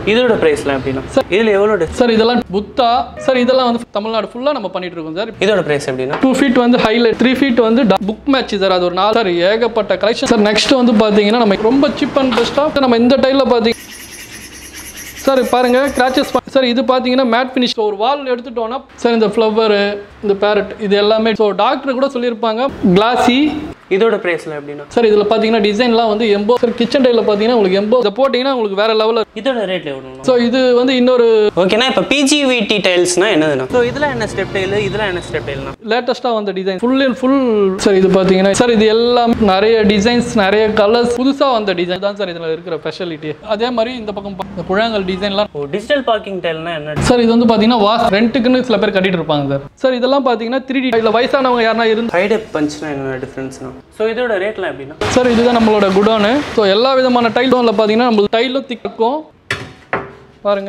இதோட ப்ரைஸ்லாம் எப்படின்னா இதில் எவ்வளோ டி- சார் இதெல்லாம் புத்தா சார் இதெல்லாம் வந்து தமிழ்நாடு ஃபுல்லாக நம்ம பண்ணிட்டு இருக்கோம் சார் இதோட ப்ரைஸ் எப்படின்னா டூ ஃபீட் வந்து ஹைலைட் த்ரீ ஃபீட் வந்து புக் மேட்ச் சார் அது ஒரு நாலு சார் ஏகப்பட்ட கலெக்ஷன் சார் நெக்ஸ்ட் வந்து பார்த்தீங்கன்னா நம்ம ரொம்ப சீப் அண்ட் பெஸ்ட்டாக நம்ம இந்த டைலில் பார்த்தீங்க சார் பாருங்க கிராச்சஸ் சார் இது பார்த்தீங்கன்னா மேட் ஃபினிஷ் ஒரு வால் எடுத்துட்டோம்னா சார் இந்த ஃப்ளவரு இந்த பேரட் இது எல்லாமே ஸோ டாக்டர் கூட சொல்லியிருப்பாங்க கிளாசி இதோட ப்ரைஸ்லாம் எப்படின்னா சார் இதில் பார்த்தீங்கன்னா டிசைன்லாம் வந்து எம்போ சார் கிச்சன் டைலில் பார்த்தீங்கன்னா உங்களுக்கு எம்போ இதை போட்டிங்கன்னா உங்களுக்கு வேற லெவலில் இதோட ரேட்ல எவ்வளோ ஸோ இது வந்து இன்னொரு ஓகேண்ணா இப்போ பிஜிவிடி டைல்ஸ்னா என்னதுண்ணா ஸோ இதில் என்ன ஸ்டெப் டைலு இதில் என்ன ஸ்டெப் டைல்னா லேட்டஸ்ட்டாக வந்த design full and full sir இது பார்த்தீங்கன்னா சார் இது எல்லாம் நிறைய டிசைன்ஸ் நிறைய கலர்ஸ் புதுசாக வந்த டிசைன் தான் சார் இதில் இருக்கிற ஸ்பெஷாலிட்டி அதே மாதிரி இந்த பக்கம் பா- இந்த குழாங்கல் டிசைன்லாம் ஓ டிஜிட்டல் பார்க்கிங் டைல்னா என்ன சார் இது வந்து பார்த்தீங்கன்னா வாஸ் ரெண்ட்டுக்குன்னு சில பேர் கட்டிட்டு இருப்பாங்க சார் சார் இதெல்லாம் பார்த்தீங்கன்னா த்ரீ டி இதில் வயசானவங்க யாருனா இருந்து ஃபைவ் டெப் பஞ்ச்னா என்ன டிஃப்ரென்ஸ்னா ஸோ இதோட ரேட்லாம் எப்படின்னா சார் இதுதான் நம்மளோட குடோனு ஸோ எல்லா விதமான டைலும் அதில் பார்த்தீங்கன்னா நம்மளுக்கு டைலும் திக் இருக்கும் பாருங்க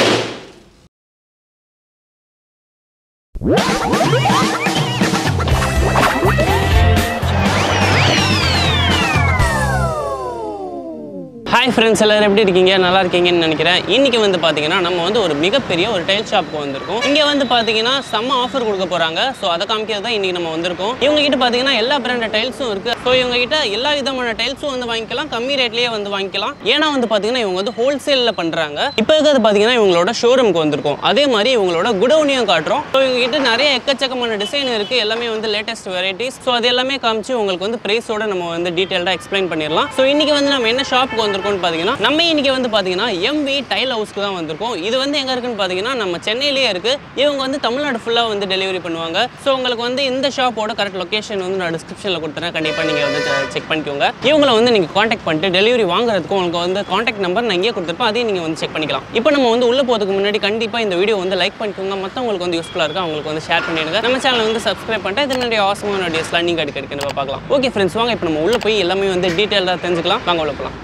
ஹாய் ஃப்ரெண்ட்ஸ் எல்லாரும் எப்படி இருக்கீங்க நல்லா இருக்கீங்கன்னு நினைக்கிறேன் இன்னைக்கு வந்து பார்த்தீங்கன்னா நம்ம வந்து ஒரு மிகப்பெரிய ஒரு டைல் ஷாப்க்கு வந்திருக்கோம் இங்கே வந்து பார்த்தீங்கன்னா செம்ம ஆஃபர் கொடுக்க போகிறாங்க ஸோ அதை காமிக்கிறது தான் இன்னைக்கு நம்ம வந்திருக்கோம் இவங்க கிட்ட பார்த்தீங்கன்னா எல்லா பிராண்ட் டைல்ஸும் இருக்கு ஸோ இவங்க கிட்ட எல்லா விதமான டைல்ஸும் வந்து வாங்கிக்கலாம் கம்மி ரேட்லேயே வந்து வாங்கிக்கலாம் ஏன்னா வந்து பார்த்தீங்கன்னா இவங்க வந்து ஹோல்சேலில் பண்ணுறாங்க இப்போ இருக்கிறது பார்த்தீங்கன்னா இவங்களோட ஷோரூம்க்கு வந்திருக்கோம் அதே மாதிரி இவங்களோட குடோனியும் காட்டுறோம் ஸோ இவங்க கிட்ட நிறைய எக்கச்சக்கமான டிசைன் இருக்கு எல்லாமே வந்து லேட்டஸ்ட் வெரைட்டிஸ் ஸோ அது எல்லாமே காமிச்சு உங்களுக்கு வந்து பிரைஸோட நம்ம வந்து டீட்டெயில்டாக எக்ஸ்பிளைன் பண்ணிடலாம் ஸோ இன்னைக்கு வந்து நம்ம என்ன ஷாப்புக்கு வந்திருக்கோம்னு பார்த்தீங்கன்னா நம்ம இன்னைக்கு வந்து பார்த்தீங்கன்னா எம்வி டைல் ஹவுஸ்க்கு தான் வந்திருக்கோம் இது வந்து எங்க இருக்குன்னு பார்த்தீங்கன்னா நம்ம சென்னையிலேயே இருக்கு இவங்க வந்து தமிழ்நாடு ஃபுல்லாக வந்து டெலிவரி பண்ணுவாங்க ஸோ உங்களுக்கு வந்து இந்த ஷாப்போட கரெக்ட் லொகேஷன் வந்து நான் டிஸ்கிரிப்ஷனில் கொடுத்துறேன் கண்டிப்பாக நீங்கள் வந்து செக் பண்ணிக்கோங்க இவங்களை வந்து நீங்கள் காண்டாக்ட் பண்ணிட்டு டெலிவரி வாங்குறதுக்கு உங்களுக்கு வந்து காண்டாக்ட் நம்பர் நான் இங்கே கொடுத்துருப்பேன் அதையும் நீங்கள் வந்து செக் பண்ணிக்கலாம் இப்போ நம்ம வந்து உள்ள போகிறதுக்கு முன்னாடி கண்டிப்பாக இந்த வீடியோ வந்து லைக் பண்ணிக்கோங்க மற்றவங்களுக்கு வந்து யூஸ்ஃபுல்லாக இருக்கும் அவங்களுக்கு வந்து ஷேர் பண்ணிடுங்க நம்ம சேனல் வந்து சப்ஸ்கிரைப் பண்ணிட்டு இதனுடைய அவசரமான வீடியோஸ்லாம் நீங்கள் அடிக்கடி கண்டிப்பாக பார்க்கலாம் ஓகே ஃப்ரெண்ட்ஸ் வாங்க இப்போ நம்ம உள்ள போய் எல்லாமே வந்து டீட்டெயிலாக தெரிஞ்சுக்கலாம் வாங்க உள்ள போகலாம்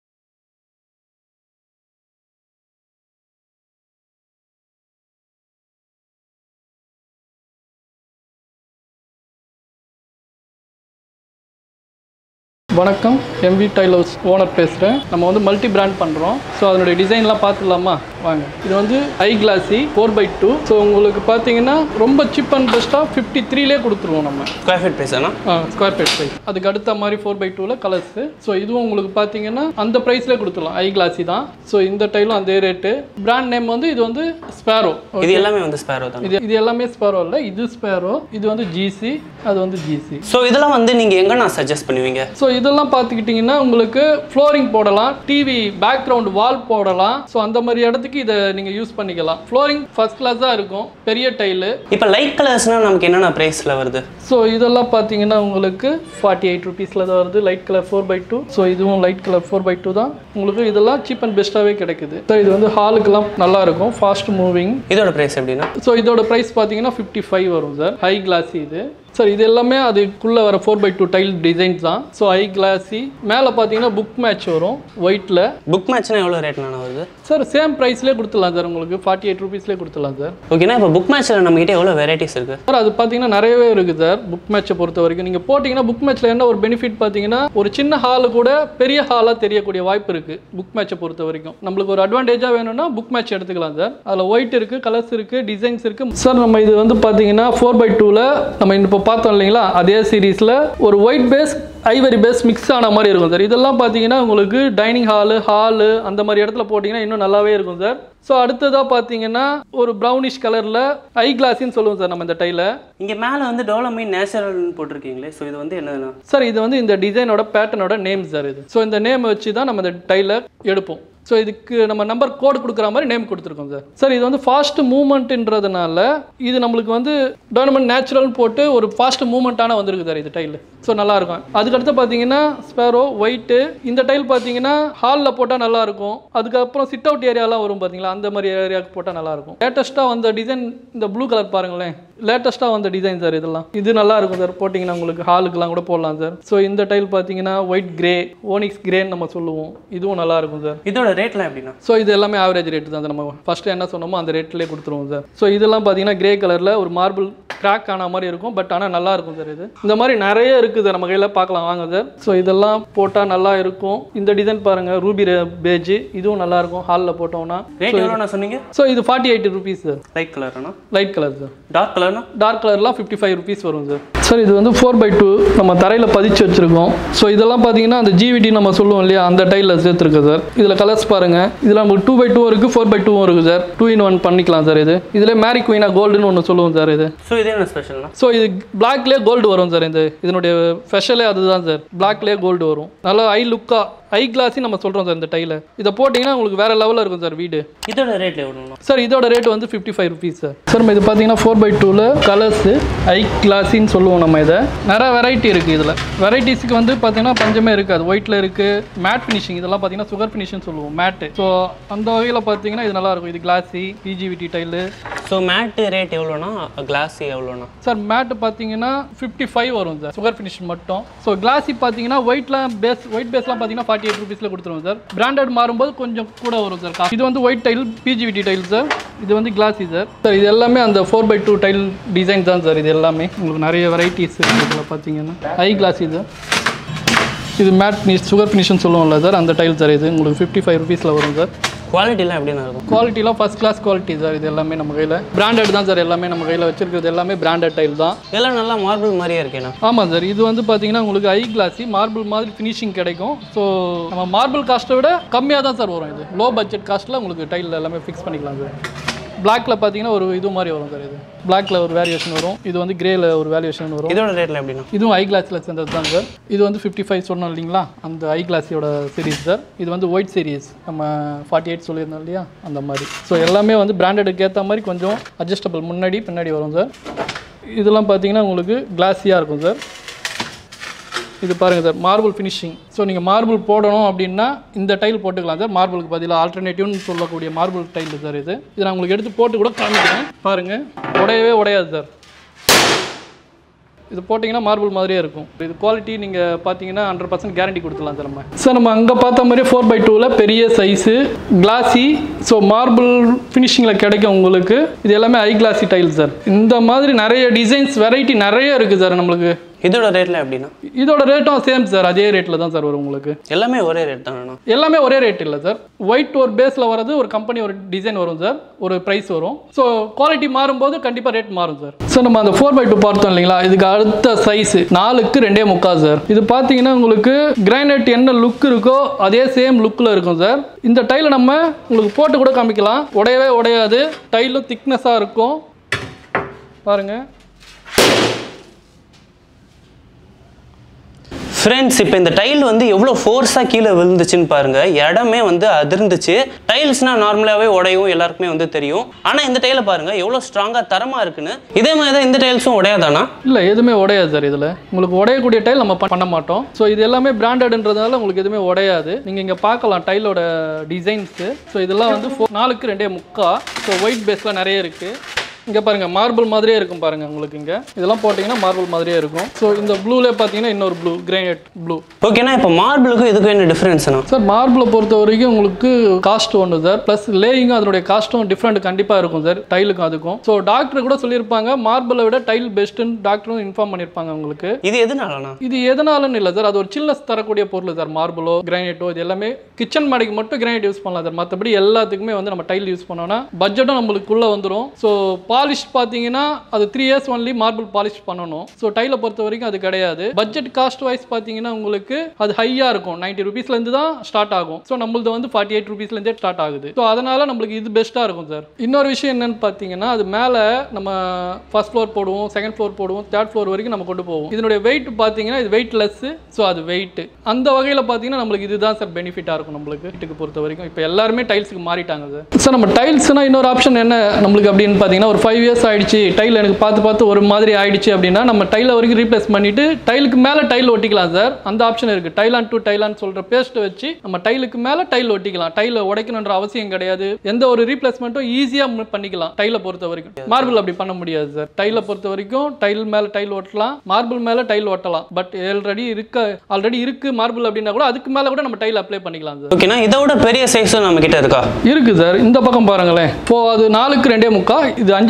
வணக்கம் எம்வி டைல் ஹவுஸ் ஓனர் பேசுகிறேன் நம்ம வந்து மல்டி பிராண்ட் பண்ணுறோம் ஸோ அதனுடைய டிசைன்லாம் பார்த்துடலாமா வாங்க இது வந்து high glossy four by two so உங்களுக்கு பார்த்தீங்கன்னா ரொம்ப சீப் அண்ட் பெஸ்ட்டாக ஃபிஃப்டி த்ரீலே கொடுத்துருவோம் நம்ம ஸ்கொயர் ஃபீட் பேசுனா ஸ்கொயர் ஃபீட் ப்ரைஸ் அதுக்கு அடுத்த மாதிரி ஃபோர் பை டூவில் கலர்ஸு ஸோ இதுவும் உங்களுக்கு பார்த்தீங்கன்னா அந்த ப்ரைஸ்லேயே கொடுத்துடலாம் ஐ கிளாஸி தான் ஸோ இந்த டைலும் அதே ரேட்டு பிராண்ட் நேம் வந்து இது வந்து ஸ்பேரோ இது எல்லாமே வந்து ஸ்பேரோ தான் இது இது எல்லாமே ஸ்பேரோ இல்லை இது ஸ்பேரோ இது வந்து ஜிசி அது வந்து ஜிசி ஸோ இதெல்லாம் வந்து நீங்கள் எங்கே நான் சஜஸ்ட் பண்ணுவீங்க ஸோ இதெல்லாம் பார்த்துக்கிட்டிங்கன்னா உங்களுக்கு ஃப்ளோரிங் போடலாம் டிவி பேக்ரவுண்ட் வால் போடலாம் ஸோ அந்த மாதிரி இடத்துக்கு இதை நீங்கள் யூஸ் பண்ணிக்கலாம் ஃப்ளோரிங் ஃபர்ஸ்ட் கிளாஸாக இருக்கும் பெரிய டைலு இப்போ லைட் கலர்ஸ்னால் நமக்கு என்னென்ன ப்ரைஸில் வருது ஸோ இதெல்லாம் பார்த்தீங்கன்னா உங்களுக்கு ஃபார்ட்டி எயிட் ருபீஸில் தான் வருது light colour four by two so இதுவும் light colour four by two தான் உங்களுக்கு இதெல்லாம் சீப் அண்ட் பெஸ்ட்டாகவே கிடைக்குது ஸோ இது வந்து ஹாலுக்கெல்லாம் நல்லா இருக்கும் ஃபாஸ்ட் மூவிங் இதோட ப்ரைஸ் எப்படின்னா ஸோ இதோட ப்ரைஸ் பார்த்தீங்கன்னா ஃபிஃப்டி ஃபைவ் வரும் சார் ஹை கிளாஸி இது சார் இது எல்லாமே அதுக்குள்ளே வர four by two tile designs தான் ஸோ ஹை கிளாஸி மேலே பார்த்தீங்கன்னா புக் மேட்ச் வரும் ஒயிட்டில் புக் மேட்ச்னா எவ்வளோ ரேட்னா வருது சார் சேம் ப்ரைஸ்லேயே கொடுத்துடலாம் சார் உங்களுக்கு ஃபார்ட்டி எயிட் ருபீஸ்லேயே கொடுத்துடலாம் சார் ஓகேனா இப்போ புக் மேட்ச்சில் நம்மகிட்ட எவ்வளோ வெரைட்டிஸ் இருக்குது சார் அது பார்த்தீங்கன்னா நிறையவே இருக்குது சார் புக் மேட்சை பொறுத்த வரைக்கும் நீங்கள் போட்டிங்கன்னா புக் மேட்ச்சில் என்ன ஒரு பெனிஃபிட் பார்த்தீங்கன்னா ஒரு சின்ன ஹாலு கூட பெரிய ஹாலாக தெரியக்கூடிய வாய்ப்பு இருக்குது புக் மேட்சை பொறுத்த வரைக்கும் நம்மளுக்கு ஒரு அட்வான்டேஜாக வேணும்னா புக் மேட்ச் எடுத்துக்கலாம் சார் அதில் ஒயிட் இருக்குது கலர்ஸ் இருக்குது டிசைன்ஸ் இருக்குது சார் நம்ம இது வந்து பார்த்தீங்கன்னா ஃபோர் பை டூவில் நம்ம இப்போ பார்த்தோம் இல்லைங்களா அதே சீரீஸில் ஒரு white base ivory base mix ஆன மாதிரி இருக்கும் சார் இதெல்லாம் பார்த்தீங்கன்னா உங்களுக்கு டைனிங் ஹாலு ஹாலு அந்த மாதிரி இடத்துல போட்டிங்கன்னா இன்னும் நல்லாவே இருக்கும் சார் ஸோ அடுத்ததாக பார்த்தீங்கன்னா ஒரு ப்ரௌனிஷ் கலரில் ஐ கிளாஸின்னு சொல்லுவோம் சார் நம்ம இந்த டைலை இங்கே மேலே வந்து டெவலப்மெண்ட் நேச்சுரல்னு போட்டிருக்கீங்களே ஸோ இது வந்து என்னதுன்னா சார் இது வந்து இந்த டிசைனோட பேட்டர்னோட நேம் சார் இது ஸோ இந்த நேம் வச்சு தான் நம்ம இந்த டைலை எடுப்போம் ஸோ இதுக்கு நம்ம நம்பர் கோடு கொடுக்குற மாதிரி நேம் கொடுத்துருக்கோம் சார் சார் இது வந்து ஃபாஸ்ட் மூமெண்ட்ன்றதுனால இது நம்மளுக்கு வந்து டோர்னமெண்ட் நேச்சுரல் போட்டு ஒரு ஃபாஸ்ட் மூமெண்ட்டான வந்திருக்கு சார் இது டைல் ஸோ நல்லா இருக்கும் அதுக்கடுத்து பார்த்தீங்கன்னா ஸ்பேரோ ஒயிட்டு இந்த டைல் பார்த்தீங்கன்னா ஹாலில் போட்டால் நல்லா இருக்கும் அதுக்கப்புறம் சிட் அவுட் ஏரியாலாம் வரும் பார்த்தீங்களா அந்த மாதிரி ஏரியாவுக்கு போட்டால் நல்லா இருக்கும் லேட்டஸ்ட்டாக வந்த டிசைன் இந்த ப்ளூ கலர் பாருங்களேன் லேட்டஸ்ட்டாக வந்த டிசைன் சார் இதெல்லாம் இது நல்லா இருக்கும் சார் போட்டிங்கன்னா உங்களுக்கு ஹாலுக்குலாம் கூட போடலாம் சார் ஸோ இந்த டைல் பார்த்தீங்கன்னா ஒயிட் கிரே ஓனிக்ஸ் கிரேன்னு நம்ம சொல்லுவோம் இதுவும் நல்லா இருக்கும் சார் இதோட ரேட்லாம் எப்படின்னா ஸோ இது எல்லாமே ஆவரேஜ் ரேட்டு தான் சார் நம்ம ஃபஸ்ட்டு என்ன சொன்னோமோ அந்த ரேட்லேயே கொடுத்துருவோம் சார் ஸோ இதெல்லாம் பார்த்தீங்கன்னா கிரே கலரில் ஒரு மார்பிள் கிராக் ஆன மாதிரி இருக்கும் பட் ஆனால் நல்லா இருக்கும் சார் இது இந்த மாதிரி நிறைய இருக்குது சார் நம்ம கையில் பார்க்கலாம் வாங்க சார் ஸோ இதெல்லாம் போட்டால் நல்லா இருக்கும் இந்த டிசைன் பாருங்கள் ரூபி பேஜ் இதுவும் நல்லா இருக்கும் ஹாலில் போட்டோம்னா ரேட் எவ்வளோண்ணா சொன்னீங்க ஸோ இது forty eight rupees sir light கலர்ண்ணா லைட் கலர் சார் டார்க் கலர்னா டார்க் கலர்லாம் ஃபிஃப்டி ஃபைவ் ருபீஸ் வரும் சார் சார் இது வந்து ஃபோர் பை டூ நம்ம தரையில் பதிச்சு வச்சுருக்கோம் ஸோ இதெல்லாம் பார்த்தீங்கன்னா அந்த ஜிவிடி நம்ம சொல்லுவோம் இல்லையா அந்த டைலில் சேர்த்துருக்கு சார் இதில் கலர்ஸ் பாருங்கள் இதில் நமக்கு டூ பை டூ இருக்குது ஃபோர் பை டூவும் இருக்குது சார் டூ இன் ஒன் பண்ணிக்கலாம் சார் இது இதில் மேரி குயினா கோல்டுன்னு ஒன்று சொல்லுவோம் சார் இது ஸோ இது என்ன ஸ்பெஷல்னா ஸோ இது பிளாக்லேயே கோல்டு வரும் சார் இந்த இதனுடைய ஸ்பெஷலே அதுதான் சார் பிளாக்லேயே கோல்டு வரும் நல்லா ஐ லுக்காக ஐ கிளாஸி நம்ம சொல்கிறோம் சார் இந்த டைல இதை போட்டிங்கன்னா உங்களுக்கு வேறு லெவலில் இருக்கும் சார் வீடு இதோட ரேட் எவ்வளோண்ணா சார் இதோட ரேட் வந்து fifty five rupees sir sir நம்ம இது பார்த்தீங்கன்னா ஃபோர் பை டூவில் கலர்ஸு ஐ கிளாஸின்னு சொல்லுவோம் நம்ம இதை நிறைய வெரைட்டி இருக்குது இதில் வெரைட்டிஸ்க்கு வந்து பார்த்தீங்கன்னா பஞ்சமே இருக்காது ஒயிட்டில் இருக்குது மேட் ஃபினிஷிங் இதெல்லாம் பார்த்தீங்கன்னா சுகர் ஃபினிஷ்னு சொல்லுவோம் மேட்டு ஸோ அந்த வகையில் பார்த்தீங்கன்னா இது நல்லா இருக்கும் இது glossy PGVT tile so matt rate எவ்வளோண்ணா கிளாஸ் எவ்வளோண்ணா சார் மேட்டு பார்த்தீங்கன்னா ஃபிஃப்டி ஃபைவ் வரும் சார் சுகர் ஃபினிஷ் மட்டும் ஸோ கிளாஸி பார்த்தீங்கன்னா ஒயிட்லாம் பேஸ் ஒயிட் பேஸ்லாம் பார்த்தீங்கன்னா ஃபார்ட்டி எயிட் ருபீஸில் கொடுத்துருவோம் சார் பிராண்டட் மாறும்போது கொஞ்சம் கூட வரும் சார் காசு. இது வந்து white tile PGVT tile sir இது வந்து கிளாஸி சார் சார் இது எல்லாமே அந்த four by two tile design தான் சார் இது எல்லாமே உங்களுக்கு நிறைய வெரைட்டிஸ் இருக்குது இதில் பார்த்தீங்கன்னா ஐ கிளாஸி சார் இது மேட் ஃபினிஷ் சுகர் ஃபினிஷ்னு சொல்லுவோம்ல சார் அந்த டைல் சார் இது உங்களுக்கு ஃபிஃப்டி ஃபைவ் ருபீஸில் வரும் சார் குவாலிட்டிலாம் எப்படிண்ணா இருக்கும் குவாலிட்டிலாம் ஃபஸ்ட் கிளாஸ் குவாலிட்டி சார் இது எல்லாமே நம்ம கையில் பிராண்டட் தான் சார் எல்லாமே நம்ம கையில் வச்சிருக்கிறது எல்லாமே பிராண்டட் டைல் தான் இதெல்லாம் நல்லா மார்பிள் மாதிரியே இருக்கேண்ணா ஆமாம் சார் இது வந்து பார்த்தீங்கன்னா உங்களுக்கு ஐ கிளாஸி மார்பிள் மாதிரி ஃபினிஷிங் கிடைக்கும் ஸோ நம்ம மார்பிள் காஸ்ட்டை விட கம்மியாக தான் சார் வரும் இது லோ பட்ஜெட் காஸ்ட்டில் உங்களுக்கு டைல் எல்லாமே ஃபிக்ஸ் பண்ணிக்கலாம் சார் பிளாக்ல பார்த்தீங்கன்னா ஒரு இது மாதிரி வரும் சார் இது பிளாக்ல ஒரு வேரியேஷன் வரும் இது வந்து கிரேல ஒரு வேரியேஷன் வரும் இதோட ரேட்ல எப்படிண்ணா இதுவும் ஐ கிளாஸில் சேர்ந்தது தான் சார் இது வந்து ஃபிஃப்டி ஃபைவ் சொன்னோம் இல்லைங்களா அந்த ஐ கிளாஸியோட சீரிஸ் சார் இது வந்து ஒயிட் சீரிஸ் நம்ம ஃபார்ட்டி எயிட் சொல்லியிருந்தோம் இல்லையா அந்த மாதிரி ஸோ எல்லாமே வந்து பிராண்டடுக்கு ஏற்ற மாதிரி கொஞ்சம் அட்ஜஸ்டபிள் முன்னாடி பின்னாடி வரும் சார் இதெல்லாம் பார்த்தீங்கன்னா உங்களுக்கு கிளாஸியாக இருக்கும் சார் இது பாருங்கள் சார் மார்பிள் ஃபினிஷிங் ஸோ நீங்கள் மார்பிள் போடணும் அப்படின்னா இந்த டைல் போட்டுக்கலாம் சார் மார்பிளுக்கு பதிலாக ஆல்டர்னேட்டிவ்னு சொல்லக்கூடிய மார்பிள் டைல் சார் இது இது நான் உங்களுக்கு எடுத்து போட்டு கூட காமிக்கிறேன் பாருங்கள் உடையவே உடையாது சார் இது போட்டிங்கன்னா மார்பிள் மாதிரியே இருக்கும் இது குவாலிட்டி நீங்கள் பார்த்தீங்கன்னா ஹண்ட்ரட் பர்சன்ட் கேரண்டி கொடுத்துலாம் சார் நம்ம சார் நம்ம அங்கே பார்த்த மாதிரியே ஃபோர் பை டூவில் பெரிய சைஸு கிளாஸி ஸோ மார்பிள் ஃபினிஷிங்கில் கிடைக்கும் உங்களுக்கு இது எல்லாமே ஐ கிளாஸி டைல் சார் இந்த மாதிரி நிறைய டிசைன்ஸ் வெரைட்டி நிறைய இருக்குது சார் நம்மளுக்கு இதோட ரேட்ல எப்படிண்ணா இதோட ரேட்டும் சேம் சார் அதே ரேட்டில் தான் சார் வரும் உங்களுக்கு எல்லாமே ஒரே ரேட் தானேண்ணா எல்லாமே ஒரே ரேட் இல்லை சார் ஒயிட் ஒரு பேஸில் வரது ஒரு கம்பெனி ஒரு டிசைன் வரும் சார் ஒரு ப்ரைஸ் வரும் ஸோ குவாலிட்டி மாறும்போது கண்டிப்பாக ரேட் மாறும் சார் சார் நம்ம அந்த ஃபோர் பை டூ பார்த்தோம் இல்லைங்களா இதுக்கு அடுத்த சைஸ் நாலுக்கு ரெண்டே முக்கால் சார் இது பார்த்தீங்கன்னா உங்களுக்கு கிரானைட் என்ன லுக் இருக்கோ அதே சேம் லுக்கில் இருக்கும் சார் இந்த டைலை நம்ம உங்களுக்கு போட்டு கூட காமிக்கலாம் உடையவே உடையாது டைலும் திக்னஸாக இருக்கும் பாருங்கள் ஃப்ரெண்ட்ஸ் இப்போ இந்த டைல் வந்து எவ்வளோ ஃபோர்ஸாக கீழே விழுந்துச்சுன்னு பாருங்க இடமே வந்து அதிர்ந்துச்சு டைல்ஸ்னா நார்மலாகவே உடையும் எல்லாருக்குமே வந்து தெரியும் ஆனால் இந்த டைலை பாருங்க எவ்வளோ ஸ்ட்ராங்காக தரமாக இருக்குன்னு இதே மாதிரி தான் இந்த டைல்ஸும் உடையாதானா இல்லை எதுவுமே உடையாது சார் இதில் உங்களுக்கு உடையக்கூடிய டைல் நம்ம ப- பண்ண மாட்டோம் ஸோ இது எல்லாமே பிராண்டட்ன்றதுனால உங்களுக்கு எதுவுமே உடையாது நீங்கள் இங்கே பார்க்கலாம் டைலோட டிசைன்ஸு ஸோ இதெல்லாம் வந்து ஃபோ நாலுக்கு ரெண்டே முக்கா ஸோ ஒயிட் பேஸில் நிறைய இருக்குது இங்கே பாருங்கள் மார்பிள் மாதிரியே இருக்கும் பாருங்கள் உங்களுக்கு இங்கே இதெல்லாம் போட்டிங்கன்னா மார்பிள் மாதிரியே இருக்கும் ஸோ இந்த ப்ளூலே பார்த்தீங்கன்னா இன்னொரு ப்ளூ கிரானைட் ப்ளூ ஓகேண்ணா இப்போ மார்பிளுக்கும் இதுக்கும் என்ன டிஃப்ரென்ஸ்ண்ணா சார் மார்பிளை பொறுத்த வரைக்கும் உங்களுக்கு காஸ்ட் ஒன்று சார் ப்ளஸ் லேயிங்கும் அதனுடைய காஸ்ட்டும் டிஃப்ரெண்ட் கண்டிப்பாக இருக்கும் சார் டைலுக்கும் அதுக்கும் ஸோ டாக்டர் கூட சொல்லியிருப்பாங்க மார்பிளை விட டைல் பெஸ்ட்டுன்னு டாக்டரும் இன்ஃபார்ம் பண்ணியிருப்பாங்க உங்களுக்கு இது எதுனாலண்ணா இது எதனாலன்னு இல்லை சார் அது ஒரு சில்னஸ் தரக்கூடிய பொருள் சார் மார்பிளோ கிரானைட்டோ இது எல்லாமே கிச்சன் மாடிக்கு மட்டும் கிரானைட் யூஸ் பண்ணலாம் சார் மற்றபடி எல்லாத்துக்குமே வந்து நம்ம டைல் யூஸ் பண்ணோம்னா பட்ஜெட்டும் நம்மளுக்குள்ளே வந்துடும் ஸோ பாலிஷ் பார்த்தீங்கன்னா அது three years only marble polish பண்ணணும் ஸோ டைலை பொறுத்த வரைக்கும் அது கிடையாது பட்ஜெட் காஸ்ட் வைஸ் பார்த்தீங்கன்னா உங்களுக்கு அது ஹையாக இருக்கும் நைன்ட்டி ருபீஸ்லேருந்து தான் ஸ்டார்ட் ஆகும் ஸோ நம்மளது வந்து ஃபார்ட்டி எயிட் ருபீஸ்லேருந்தே ஸ்டார்ட் ஆகுது ஸோ அதனால நம்மளுக்கு இது பெஸ்ட்டாக இருக்கும் சார் இன்னொரு விஷயம் என்னன்னு பார்த்தீங்கன்னா அது மேலே நம்ம ஃபர்ஸ்ட் ஃப்ளோர் போடுவோம் செகண்ட் ஃப்ளோர் போடுவோம் தேர்ட் ஃப்ளோர் வரைக்கும் நம்ம கொண்டு போவோம் இதனுடைய வெயிட் பார்த்தீங்கன்னா இது வெயிட் லெஸ் ஸோ அது வெயிட் அந்த வகையில் பார்த்தீங்கன்னா நம்மளுக்கு இதுதான் சார் பெனிஃபிட்டாக இருக்கும் நம்மளுக்கு வீட்டுக்கு பொறுத்த வரைக்கும் இப்போ எல்லாருமே டைல்ஸுக்கு மாறிட்டாங்க சார் சார் நம்ம டைல்ஸ்னா இன்னொரு ஆப்ஷன் என்ன நம்மளுக்கு அப்படின்னு பார்த்தீங்கன்னா ஒரு ஃபைவ் இயர்ஸ் ஆயிடுச்சு டைல் எனக்கு பார்த்து பார்த்து ஒரு மாதிரி ஆயிடுச்சு அப்படின்னா நம்ம டைலை வரைக்கும் ரீப்ளேஸ் பண்ணிட்டு டைலுக்கு மேலே டைல் ஒட்டிக்கலாம் சார் அந்த ஆப்ஷன் இருக்குது டைலான் டு டைலான் சொல்கிற பேஸ்ட்டை வச்சு நம்ம டைலுக்கு மேலே டைல் ஒட்டிக்கலாம் டைலை உடைக்கணுன்ற அவசியம் கிடையாது எந்த ஒரு ரீப்ளேஸ்மெண்ட்டும் ஈஸியாக பண்ணிக்கலாம் டைலை பொறுத்த வரைக்கும் மார்பிள் அப்படி பண்ண முடியாது சார் டைலை பொறுத்த வரைக்கும் டைல் மேலே டைல் ஒட்டலாம் மார்பிள் மேலே டைல் ஒட்டலாம் பட் ஆல்ரெடி இருக்க ஆல்ரெடி இருக்கு மார்பிள் அப்படின்னா கூட அதுக்கு மேலே கூட நம்ம டைல் அப்ளை பண்ணிக்கலாம் சார் ஓகேண்ணா இதோட பெரிய சைஸும் நம்ம கிட்ட இருக்கா இருக்கு சார் இந்த பக்கம் பாருங்களேன் இப்போ அது நாலுக்கு ரெண்டே முக்கா இது அஞ்சே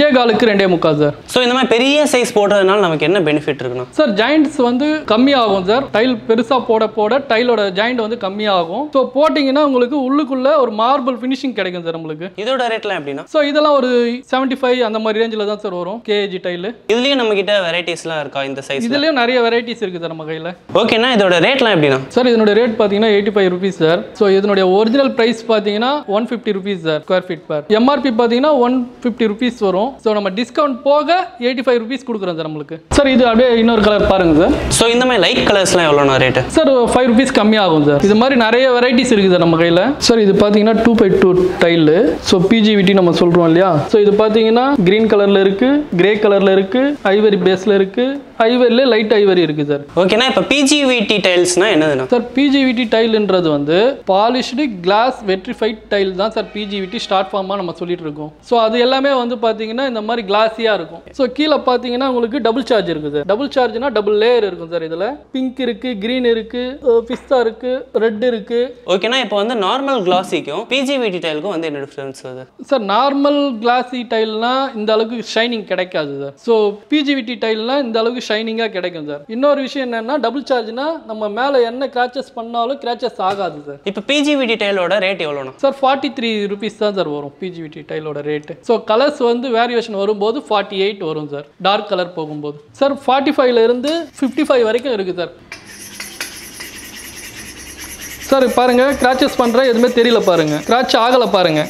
காலுக்கு ரெண்டே முக்கால் சார் ஸோ இந்த மாதிரி பெரிய சைஸ் போடுறதுனால நமக்கு என்ன பெனிஃபிட் இருக்குண்ணா சார் ஜாயிண்ட்ஸ் வந்து கம்மியாகும் சார் டைல் பெருசாக போட போட டைலோட ஜாயிண்ட் வந்து கம்மியாகும் ஸோ போட்டிங்கன்னா உங்களுக்கு உள்ளுக்குள்ள ஒரு மார்பிள் ஃபினிஷிங் கிடைக்கும் சார் நம்மளுக்கு இதோட ரேட்லாம் எப்படின்னா ஸோ இதெல்லாம் ஒரு செவன்ட்டி ஃபைவ் அந்த மாதிரி ரேஞ்சில் தான் சார் வரும் கேஜி டைலு இதுலயும் நம்ம கிட்ட வெரைட்டிஸ்லாம் இருக்கா இந்த சைஸ் இதுலேயும் நிறைய வெரைட்டிஸ் இருக்குது சார் நம்ம கையில் ஓகேண்ணா இதோட ரேட்லாம் எப்படிண்ணா சார் இதனுடைய ரேட் பார்த்தீங்கன்னா eighty five rupees sir so இதனுடைய ஒரிஜினல் ப்ரைஸ் பார்த்தீங்கன்னா one fifty rupees sir square feet per MRP பார்த்தீங்கன்னா ஒன் ஃபிஃப்டி ருபீஸ் வரும் ஸோ நம்ம டிஸ்கவுண்ட் போக எயிட்டி ஃபைவ் ருபீஸ் கொடுக்குறோம் சார் நம்மளுக்கு சார் இது அப்படியே இன்னொரு கலர் பாருங்க சார் ஸோ இந்த மாதிரி லைட் கலர்ஸ்லாம் எவ்வளோண்ணா ரேட்டு சார் ஃபைவ் ருபீஸ் கம்மியாகும் சார் இது மாதிரி நிறைய வெரைட்டிஸ் இருக்குது சார் நம்ம கையில் சார் இது பார்த்தீங்கன்னா two by two tile so PGVT நம்ம சொல்கிறோம் இல்லையா ஸோ இது பார்த்தீங்கன்னா க்ரீன் கலரில் இருக்குது கிரே கலரில் இருக்குது ஐவரி பேஸில் இருக்குது ஐவரிலே லைட் ஐவரி இருக்குது சார் ஓகேண்ணா இப்போ பிஜிவிடி டைல்ஸ்னா என்னதுண்ணா சார் பிஜிவிடி டைல்ன்றது வந்து பாலிஷ்டு கிளாஸ் வெட்ரிஃபைட் டைல் தான் சார் பிஜிவிடி ஸ்டார்ட் ஃபார்மாக நம்ம சொல்லிட்டு இருக்கோம் ஸோ அது எல்லாமே வந்து பார்த்தீங்கன்னா இந்த மாதிரி கிளாஸியாக இருக்கும் ஸோ கீழே பார்த்தீங்கன்னா உங்களுக்கு டபுள் சார்ஜ் இருக்குது டபுள் சார்ஜ்னா டபுள் லேயர் இருக்கும் சார் இதில் பிங்க் இருக்குது க்ரீன் இருக்குது பிஸ்தா இருக்குது ரெட் இருக்குது ஓகேண்ணா இப்போ வந்து நார்மல் கிளாஸிக்கும் பிஜிவிடி டைலுக்கும் வந்து என்ன டிஃப்ரென்ஸ் வருது சார் நார்மல் கிளாஸி டைல்னா இந்த அளவுக்கு ஷைனிங் கிடைக்காது சார் ஸோ பிஜிவிடி டைல்னா இந்த அளவுக்கு ஷைனிங்காக கிடைக்கும் சார் இன்னொரு விஷயம் என்னன்னா டபுள் சார்ஜ்னா நம்ம மேலே என்ன கிராச்சஸ் பண்ணாலும் கிராச்சஸ் ஆகாது சார் இப்போ பிஜிவிடி டைலோட ரேட் எவ்வளோண்ணா சார் ஃபார்ட்டி த்ரீ ருபீஸ் தான் சார் வரும் பிஜிவிடி டைலோட ரேட்டு ஸோ கலர்ஸ் வந்து வேரியேஷன் வரும்போது ஃபார்ட்டி எயிட் வரும் சார் டார்க் கலர் போகும்போது சார் ஃபார்ட்டி ஃபைவ்ல இருந்து ஃபிஃப்டி ஃபைவ் வரைக்கும் இருக்குது சார் சார் பாருங்க கிராச்சஸ் பண்ணுற எதுவுமே தெரியல பாருங்க கிராச் ஆகலை பாருங்க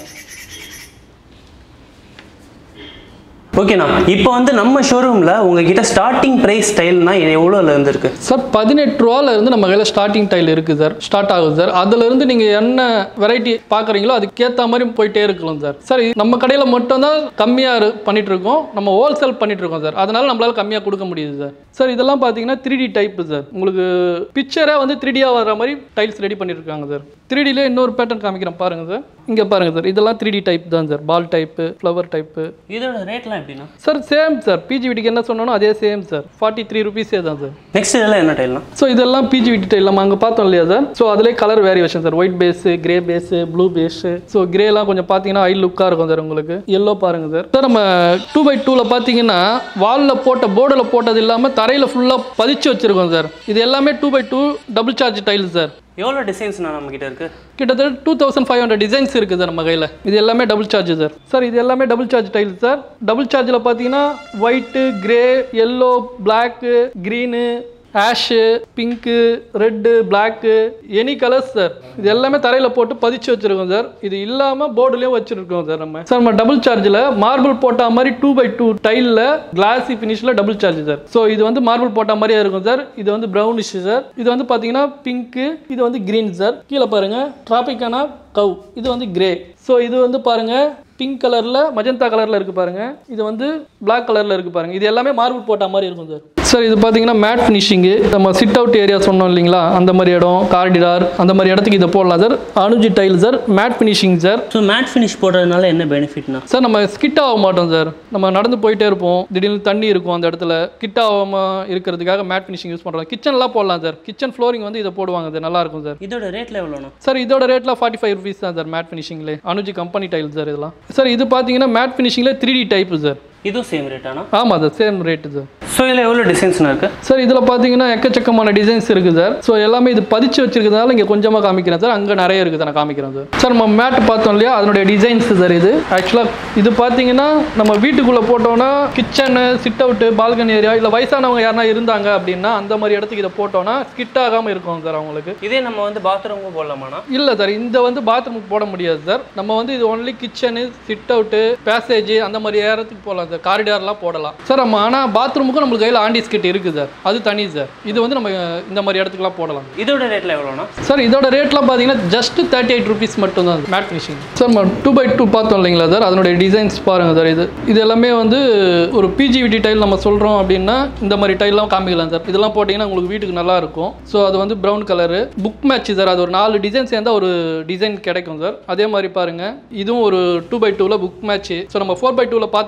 ஓகேண்ணா இப்போ வந்து நம்ம ஷோரூமில் உங்ககிட்ட ஸ்டார்டிங் ப்ரைஸ் ஸ்டைல்னா எவ்வளோல இருந்து இருக்கு சார் பதினெட்டு ரூபால இருந்து நம்ம கையில் ஸ்டார்டிங் டைல் இருக்குது சார் ஸ்டார்ட் ஆகுது சார் அதுல இருந்து நீங்க என்ன வெரைட்டி பார்க்குறீங்களோ அதுக்கேற்ற மாதிரி போயிட்டே இருக்கலாம் சார் சார் இது நம்ம கடையில் மட்டும்தான் கம்மியாக இரு- பண்ணிட்டு இருக்கோம் நம்ம ஹோல்சேல் பண்ணிட்டு இருக்கோம் சார் அதனால நம்மளால கம்மியாக கொடுக்க முடியுது சார் சார் இதெல்லாம் பார்த்தீங்கன்னா த்ரீ டி டைப் சார் உங்களுக்கு பிக்சரே வந்து த்ரீ டியாக வர மாதிரி டைல்ஸ் ரெடி பண்ணியிருக்காங்க சார் த்ரீ டிலே இன்னொரு பேட்டர்ன் காமிக்கிறேன் பாருங்க சார் இங்கே பாருங்க சார் இதெல்லாம் த்ரீ டி டைப் தான் sir ball type flower type இதோட ரேட்லாம் எப்படிண்ணா சார் சேம் சார் பிஜிவிடிக்கு என்ன சொன்னோனோ அதே சேம் சார் ஃபார்ட்டி த்ரீ ருபீஸே தான் சார் நெக்ஸ்ட் இதெல்லாம் என்ன டைல்னா ஸோ இதெல்லாம் பிஜி விட்டு நம்ம அங்கே பார்த்தோம் இல்லையா சார் ஸோ அதிலே colour variation sir white base grey base blue base so கிரேலாம் கொஞ்சம் பார்த்தீங்கன்னா ஐ லுக்காக இருக்கும் சார் உங்களுக்கு எல்லோ பாருங்க சார் சார் நம்ம டூ பை டூவில் பார்த்தீங்கன்னா வாலில் போட்ட போர்டில் போட்டது இல்லாமல் தரையில் ஃபுல்லாக பதிச்சு வச்சுருக்கோம் சார் இது எல்லாமே two by two double charge tile sir எவ்வளோ டிசைன்ஸ்ண்ணா நம்மக்கிட்ட இருக்குது கிட்டத்தட்ட two thousand five hundred designs இருக்குது சார் நம்ம கையில் இது எல்லாமே டபுள் சார்ஜ் சார் சார் இது எல்லாமே double charge tile sir double சார்ஜில் பார்த்தீங்கன்னா white grey yellow black green ash pink red black any colours sir இது எல்லாமே தரையில் போட்டு பதிச்சு வச்சுருக்கோம் சார் இது இல்லாமல் போர்டுலேயும் வச்சுருக்கோம் சார் நம்ம சார் நம்ம டபுள் சார்ஜில் மார்பிள் போட்ட மாதிரி டூ பை டூ டைலில் கிளாஸி ஃபினிஷில் டபுள் சார்ஜ் சார் ஸோ இது வந்து மார்பிள் போட்ட மாதிரியே இருக்கும் சார் இது வந்து ப்ரௌனிஷ் சார் இது வந்து பார்த்தீங்கன்னா பிங்க்கு இது வந்து க்ரீன் சார் கீழே பாருங்கள் டிராபிக்கானா கவ் இது வந்து கிரே ஸோ இது வந்து பாருங்கள் பிங்க் கலரில் மஜந்தா கலரில் இருக்குது பாருங்கள் இது வந்து Black கலரில் இருக்குது பாருங்கள் இது எல்லாமே மார்பிள் போட்ட மாதிரி இருக்கும் சார் சார் இது பார்த்தீங்கன்னா மேட் ஃபினிஷிங்கு நம்ம சிட் அவுட் ஏரியா சொன்னோம் இல்லைங்களா அந்த மாதிரி இடம் கார்டிடார் அந்த மாதிரி இடத்துக்கு இதை போடலாம் சார் அனுஜி tile sir matt finishing sir so matt finish போடுறதுனால என்ன பெனிஃபிட்னா சார் நம்ம ஸ்கிட் ஆக மாட்டோம் சார் நம்ம நடந்து போயிட்டே இருப்போம் திடீர்னு தண்ணி இருக்கும் அந்த இடத்துல கிட் ஆகாமல் இருக்கிறதுக்காக மேட் ஃபினிஷிங் யூஸ் பண்ணுறோம் கிச்சன்லாம் போடலாம் சார் கிச்சன் ஃப்ளோரிங் வந்து இதை போடுவாங்க சார் நல்லா இருக்கும் சார் இதோட ரேட்டில் எவ்வளோண்ணா சார் இதோட ரேட்லாம் ஃபார்ட்டி ஃபைவ் ருபீஸ் தான் சார் மேட் ஃபினிஷிங்லே அனுஜி கம்பெனி டைல் சார் இதெல்லாம் சார் இது பார்த்தீங்கன்னா மேட் ஃபினிஷிங்கில் த்ரீ டி டைப்பு சார் இதுவும் சேம் ரேட்டாண்ணா ஆமாம் sir same rate sir so இதில் எவ்வளோ டிசைன்ஸ்ண்ணா இருக்குது சார் இதில் பார்த்தீங்கன்னா எக்கச்சக்கமான டிசைன்ஸ் இருக்குது சார் ஸோ எல்லாமே இது பதிச்சு வச்சிருக்கிறதால இங்கே கொஞ்சமாக காமிக்கிறேன் சார் அங்கே நிறைய இருக்குது நான் காமிக்கிறேன் சார் சார் நம்ம மேட் பார்த்தோம் இல்லையா அதனுடைய டிசைன்ஸ் சார் இது ஆக்சுவலாக இது பார்த்தீங்கன்னா நம்ம வீட்டுக்குள்ளே போட்டோம்னா kitchen sit out balcony area இல்லை வயசானவங்க யாருனா இருந்தாங்க அப்படின்னா அந்த மாதிரி இடத்துக்கு இதை போட்டோம்னா ஸ்கிட் ஆகாமல் இருக்கும் சார் அவங்களுக்கு இதே நம்ம வந்து பாத்ரூமுக்கும் போடலாமாண்ணா இல்லை சார் இந்த வந்து பாத்ரூமுக்கு போட முடியாது சார் நம்ம வந்து இது only kitchen sit out passage அந்த மாதிரி இடத்துக்கு போகலாம் சார் காரிடார்லாம் போடலாம் சார் நம்ம ஆனால் பாத்ரூமுக்கும் நம்மளுக்கு கையில் ஆண்டிஸ் கிட் இருக்குது சார் அது தனி சார் இது வந்து நம்ம இந்த மாதிரி இடத்துக்குலாம் போடலாம் இதோட ரேட்டில் எவ்வளோண்ணா சார் இதோட ரேட்லாம் பார்த்தீங்கன்னா ஜஸ்ட் தேர்ட்டி எயிட் ருபீஸ் மட்டும் தான் மேட் ஃபினிஷிங் சார் நம்ம டூ பை டூ பார்த்தோம் இல்லைங்களா சார் அதனுடைய டிசைன்ஸ் பாருங்கள் சார் இது இது எல்லாமே வந்து ஒரு பிஜிவிடி டைல் நம்ம சொல்கிறோம் அப்படின்னா இந்த மாதிரி டைல்லாம் காமிக்கலாம் சார் இதெல்லாம் போட்டிங்கன்னா உங்களுக்கு வீட்டுக்கு நல்லா இருக்கும் ஸோ அது வந்து brown colour book match sir அது ஒரு நாலு டிசைன் சேர்ந்தா ஒரு டிசைன் கிடைக்கும் சார் அதே மாதிரி பாருங்கள் இதுவும் ஒரு டூ பை டூவில் புக் மேட்ச் ஸோ நம்ம ஃபோர் பை டூவில் பார்த்த மாதிரி இது ஒரு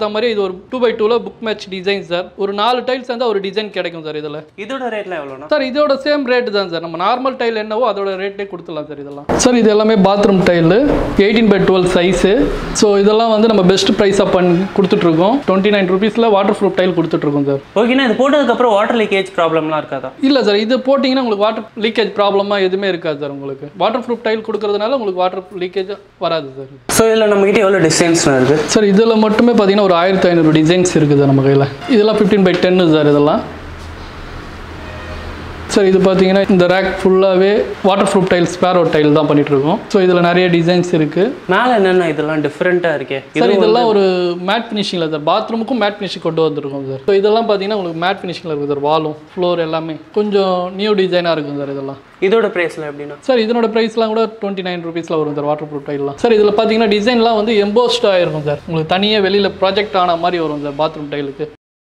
ஒரு டூ பை டூவில் புக் மேட்ச் டிசைன் சார் ஒரு நாலு டைல்ஸ் இருந்தால் ஒரு டிசைன் கிடைக்கும் சார் இதில் இதோட ரேட்லாம் எவ்வளோண்ணா சார் இதோட சேம் ரேட் தான் சார் நம்ம நார்மல் டைல் என்னவோ அதோட ரேட்டே கொடுத்துடலாம் சார் இதெல்லாம் சார் இது எல்லாமே bathroom tile eighteen by twelve size so இதெல்லாம் வந்து நம்ம பெஸ்ட் ப்ரைஸாக பண்ணி கொடுத்துட்ருக்கோம் டுவெண்ட்டி நைன் ருபீஸில் வாட்டர் ப்ரூஃப் டைல் கொடுத்துட்ருக்கோம் சார் ஓகேண்ணா இது போட்டதுக்கப்புறம் வாட்டர் லீக்கேஜ் ப்ராப்ளம்லாம் இருக்காதா இல்லை சார் இது போட்டிங்கன்னா உங்களுக்கு வாட்டர் லீக்கேஜ் ப்ராப்ளமாக எதுவுமே இருக்காது சார் உங்களுக்கு வாட்டர் ப்ரூஃப் டைல் கொடுக்கறதுனால உங்களுக்கு வாட்டர் லீக்கேஜ் வராது சார் ஸோ இதில் நம்மக்கிட்ட எவ்வளோ டிஸ்டன்ஸ்லாம் இருக்குது சார் இதில் மட்டுமே பார்த்தீங்கன்னா ஒரு ஆயிரத்தி ஐநூறு டிசைன்ஸ் இருக்குது நம்ம கையில் இதெல்லாம் ஃபிஃப்டீன் பை டென்னு சார் இதெல்லாம் சார் இது பார்த்தீங்கன்னா இந்த ரேக் ஃபுல்லாகவே water proof tile sparrow tile தான் பண்ணிட்டு இருக்கோம் ஸோ இதில் நிறைய டிசைன்ஸ் இருக்குது மேலே என்னென்ன இதெல்லாம் டிஃப்ரெண்ட்டாக இருக்கே சார் இது இதெல்லாம் ஒரு மேட் ஃபினிஷிங்கில் சார் பாத்ரூமுக்கும் மேட் ஃபினிஷிங் கொண்டு வந்திருக்கோம் சார் ஸோ இதெல்லாம் பார்த்தீங்கன்னா உங்களுக்கு மேட் ஃபினிஷிங்கில் இருக்குது சார் வாலும் ஃப்ளோர் எல்லாமே கொஞ்சம் நியூ டிசைனாக இருக்கும் சார் இதெல்லாம் இதோட ப்ரைஸில் எப்படின்னா சார் இதனோட ப்ரைஸ்லாம் கூட டுவெண்ட்டி நைன் ருபீஸில் வரும் சார் வாட்டர் ப்ரூஃப் டைல்லாம் சார் இதில் பார்த்தீங்கன்னா டிசைன்லாம் வந்து எம்போஸ்ட் ஆகிருக்கும் சார் உங்களுக்கு தனியாக வெளியில் ப்ராஜெக்ட் ஆன மாதிரி வரும் சார் பாத்ரூம் டைலுக்கு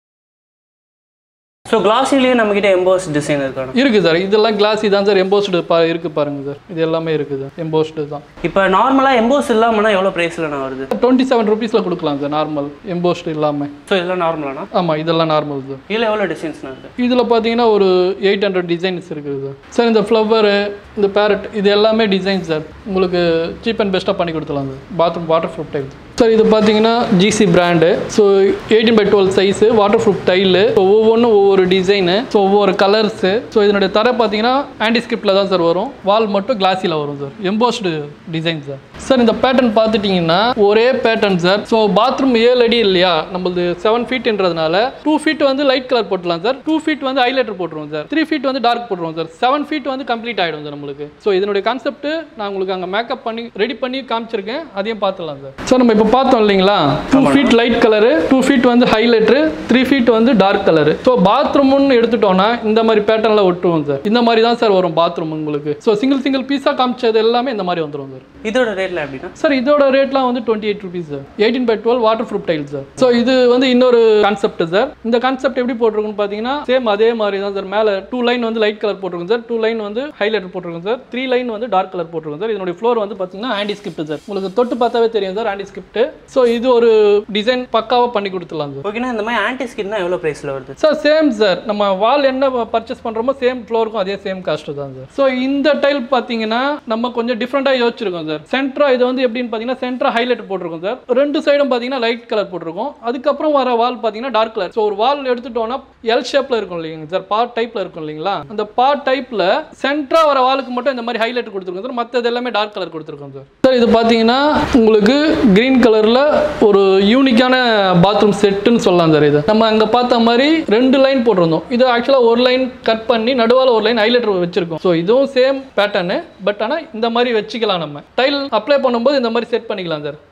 ஸோ கிளாஸிலேயே நம்மக்கிட்ட எம்போஸ் டிசைன் இருக்காண்ணா இருக்குது சார் இதெல்லாம் கிளாஸி தான் சார் எம்போஸ்டு பா இருக்குது பாருங்கள் சார் இது எல்லாமே இருக்குது எம்போஸ்டு தான் இப்போ நார்மலாக எம்போஸ் இல்லாமல்னா எவ்வளோ ப்ரைஸில் நான் வருது டுவெண்ட்டி செவன் ருபீஸில் கொடுக்கலாம் சார் நார்மல் எம்போஸ்டு இல்லாமல் ஸோ இதெல்லாம் நார்மலாண்ணா ஆமாம் இதெல்லாம் நார்மல் சார் இதில் எவ்வளோ டிசைன்ஸ்னா இருக்குது இதில் பார்த்தீங்கன்னா ஒரு எயிட் ஹண்ட்ரட் டிசைன்ஸ் இருக்குது சார் சார் இந்த ஃப்ளவரு இந்த பேரட் இது எல்லாமே டிசைன் சார் உங்களுக்கு சீப் அண்ட் பெஸ்ட்டாக பண்ணி கொடுத்துலாம் sir bathroom water proof tile sir இது பார்த்தீங்கன்னா GC brand so eighteen by twelve size waterproof tile so ஒவ்வொன்றும் ஒவ்வொரு டிசைனு ஸோ ஒவ்வொரு கலர்ஸு ஸோ இதனுடைய தர பார்த்தீங்கன்னா ஆன்டிஸ்கிரிப்டில் தான் சார் வரும் வால் மட்டும் கிளாஸியில் வரும் sir embossed design sir sir இந்த பேட்டர்ன் பார்த்துட்டிங்கன்னா ஒரே பேட்டர்ன் சார் ஸோ பாத்ரூம் ஏழு அடி இல்லையா நம்மளது செவன் ஃபீட்ன்றதுனால டூ ஃபீட் வந்து லைட் கலர் போட்டுலாம் சார் டூ ஃபீட் வந்து ஹைலைட்டர் போட்டுருவோம் சார் த்ரீ ஃபீட் வந்து டார்க் போட்டுருவோம் சார் செவன் ஃபீட் வந்து கம்ப்ளீட் ஆகிடும் சார் நம்மளுக்கு ஸோ இதனுடைய கான்செப்ட் நான் உங்களுக்கு அங்கே மேக்கப் பண்ணி ரெடி பண்ணி காமிச்சிருக்கேன் அதையும் பார்த்துலாம் சார் சார் நம்ம இப்போ பார்த்தோம் இல்லைங்களா two feet light colour two feet வந்து ஹைலைட்ரு த்ரீ ஃபீட் வந்து டார்க் கலரு ஸோ பாத்ரூம்னு எடுத்துட்டோம்னா இந்த மாதிரி பேட்டர்னில் ஒட்டுவோம் சார் இந்த மாதிரி தான் சார் வரும் பாத்ரூம் உங்களுக்கு ஸோ சிங்கிள் சிங்கிள் பீஸாக காமிச்சது எல்லாமே இந்த மாதிரி வந்துடும் சார் இதோட ரேட்டில் எப்படின்னா சார் இதோட ரேட்லாம் வந்து twenty eight rupees sir eighteen by twelve water proof tile sir so இது வந்து இன்னொரு கான்செப்ட் சார் இந்த கான்செப்ட் எப்படி போட்டிருக்குன்னு பார்த்தீங்கன்னா சேம் அதே மாதிரி தான் சார் மேலே டூ லைன் வந்து லைட் கலர் போட்டிருக்கும் சார் டூ லைன் வந்து ஹைலைட்டர் போட்டிருக்கும் சார் த்ரீ லைன் வந்து டார்க் கலர் போட்டிருக்கும் சார் இதனுடைய ஃப்ளோர் வந்து பார்த்தீங்கன்னா ஆண்டி ஸ்கிரிப்ட் சார் உங்களுக்கு தொட்டு பார்த்தாவே தெரியும் சார் ஆண்டி ஸ்கிரிப்ட் ஸோ இது ஒரு டிசைன் பக்காவாக பண்ணி கொடுத்துடலாம் சார் ஓகேண்ணா இந்த மாதிரி ஆன்டி ஸ்கின்னா எவ்வளோ ப்ரைஸில் வருது சார் சேம் சார் நம்ம வால் என்ன பர்ச்சேஸ் பண்ணுறோமோ சேம் ஃப்ளோருக்கும் அதே சேம் காஸ்ட் தான் சார் ஸோ இந்த டைல் பார்த்தீங்கன்னா நம்ம கொஞ்சம் டிஃப்ரெண்ட்டாக யோசிச்சிருக்கோம் சார் சென்ட்ரா இது வந்து எப்படின்னு பார்த்தீங்கன்னா சென்ட்ரா ஹைலைட் போட்டிருக்கோம் சார் ரெண்டு சைடும் பார்த்தீங்கன்னா லைட் கலர் போட்டிருக்கோம் அதுக்கப்புறம் வர வால் பார்த்தீங்கன்னா டார்க் கலர் ஸோ ஒரு வால் எடுத்துட்டோம்னா எல் ஷேப்பில் இருக்கும் இல்லைங்க சார் பார்ட் டைப்பில் இருக்கும் இல்லைங்களா அந்த பார்ட் டைப்பில் சென்ட்ரா வர வாலுக்கு மட்டும் இந்த மாதிரி ஹைலைட் கொடுத்துருக்கோம் சார் மற்றது எல்லாமே டார்க் கலர் கொடுத்துருக்கோம் சார் சார் இது பார்த்தீங்கன்னா உங்களுக்கு கிரீன் கலரில் ஒரு யூனிக்கான பாத்ரூம் செட்டுன்னு சொல்லலாம் சார் இது நம்ம அங்கே பார்த்த மாதிரி ரெண்டு லைன் போட்டிருந்தோம் இது ஆக்சுவலாக ஒரு லைன் கட் பண்ணி நடுவால் ஒரு லைன் ஹைலைட்டர் வச்சிருக்கோம் ஸோ இதுவும் சேம் பேட்டர்னு பட் ஆனால் இந்த மாதிரி வச்சுக்கலாம் நம்ம டைல் அப்ளை பண்ணும்போது இந்த மாதிரி செட் பண்ணிக்கலாம் சார்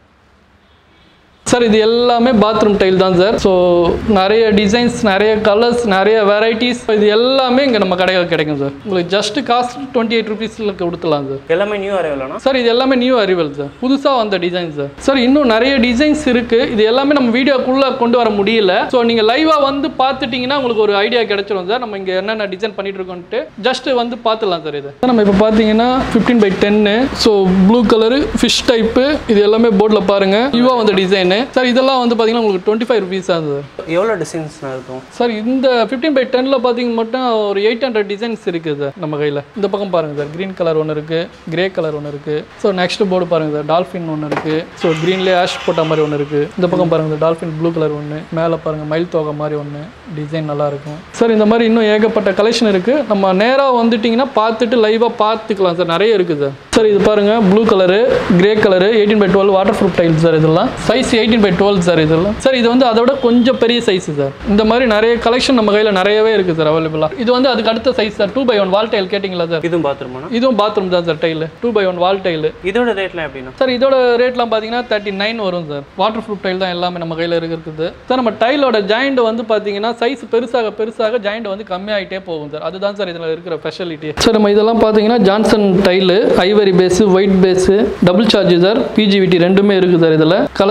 சார் இது எல்லாமே பாத்ரூம் டைல் தான் சார் ஸோ நிறைய டிசைன்ஸ் நிறைய கலர்ஸ் நிறைய வெரைட்டிஸ் இது எல்லாமே இங்கே நம்ம கடையில் கிடைக்கும் சார் உங்களுக்கு ஜஸ்ட் காஸ்ட் டுவெண்ட்டி எயிட் ருபீஸில் கொடுத்துலாம் சார் எல்லாமே நியூ அரைவலாண்ணா சார் இது எல்லாமே நியூ அரிவல் சார் புதுசாக வந்த டிசைன் சார் சார் இன்னும் நிறைய டிசைன்ஸ் இருக்குது இது எல்லாமே நம்ம வீடியோக்குள்ளே கொண்டு வர முடியல ஸோ நீங்கள் லைவாக வந்து பார்த்துட்டிங்கன்னா உங்களுக்கு ஒரு ஐடியா கிடைச்சிரும் சார் நம்ம இங்கே என்னென்ன டிசைன் பண்ணிட்டு இருக்கோன்ட்டு ஜஸ்ட் வந்து பார்த்துலாம் சார் இது நம்ம இப்போ பார்த்தீங்கன்னா fifteen by ten so blue colour fish type இது எல்லாமே போர்டில் பாருங்கள் நியூவாக வந்த டிசைனு சார் இதெல்லாம் வந்து பார்த்தீங்கன்னா உங்களுக்கு டுவெண்ட்டி ஃபைவ் ருபீஸ் ஆகுது சார் எவ்வளோ டிசைன்ஸ்னா இருக்கும் சார் இந்த ஃபிஃப்டீன் பை டெனில் பார்த்தீங்க மட்டும் ஒரு எயிட் ஹண்ட்ரட் டிசைன்ஸ் இருக்குது சார் நம்ம கையில் இந்த பக்கம் பாருங்கள் சார் க்ரீன் கலர் ஒன்று இருக்குது கிரே கலர் ஒன்று இருக்குது ஸோ நெக்ஸ்ட் போர்டு பாருங்கள் சார் டால்ஃபின் ஒன்று இருக்குது ஸோ க்ரீன்லேயே ஆஷ் போட்ட மாதிரி ஒன்று இருக்குது இந்த பக்கம் பாருங்கள் சார் டால்ஃபின் ப்ளூ கலர் ஒன்று மேலே பாருங்கள் மயில் தோகை மாதிரி ஒன்று டிசைன் நல்லா இருக்கும் சார் இந்த மாதிரி இன்னும் ஏகப்பட்ட கலெக்ஷன் இருக்குது நம்ம நேராக வந்துட்டிங்கன்னா பார்த்துட்டு லைவாக பார்த்துக்கலாம் சார் நிறைய இருக்குது சார் சார் இது பாருங்கள் blue colour grey colour eighteen by twelve water proof tile sir இதெல்லாம் size eighteen by twelve sir இதெல்லாம் சார் இது வந்து அதை விட கொஞ்சம் பெரிய சைஸ் சார் இந்த மாதிரி நிறைய கலெக்ஷன் நம்ம கையில் நிறையவே இருக்குது சார் அவைலபிளாக இது வந்து அதுக்கு அடுத்த size sir two by one wall tile கேட்டிங்களா சார் இதுவும் பாத்ரூமாண்ணா இதுவும் பாத்ரூம் தான் sir tile two by one wall tile இதோட ரேட்லாம் எப்படின்னா சார் இதோட ரேட்லாம் பார்த்தீங்கன்னா தேர்ட்டி நைன் வரும் சார் வாட்டர் ப்ரூஃப் டைல் தான் எல்லாமே நம்ம கையில் இருக்குது சார் நம்ம டைலோட ஜாயிண்ட் வந்து பார்த்தீங்கன்னா சைஸ் பெருசாக பெருசாக ஜாயிண்ட் வந்து கம்மியாகிட்டே போகும் சார் அதுதான் சார் இதில் இருக்கிற ஸ்பெஷாலிட்டி சார் நம்ம இதெல்லாம் பார்த்தீங்கன்னா Johnson tile ivory base white base double charge sir PGVT ரெண்டுமே இருக்குது சார் இதில் கலர்ஸ் வெரைட்டி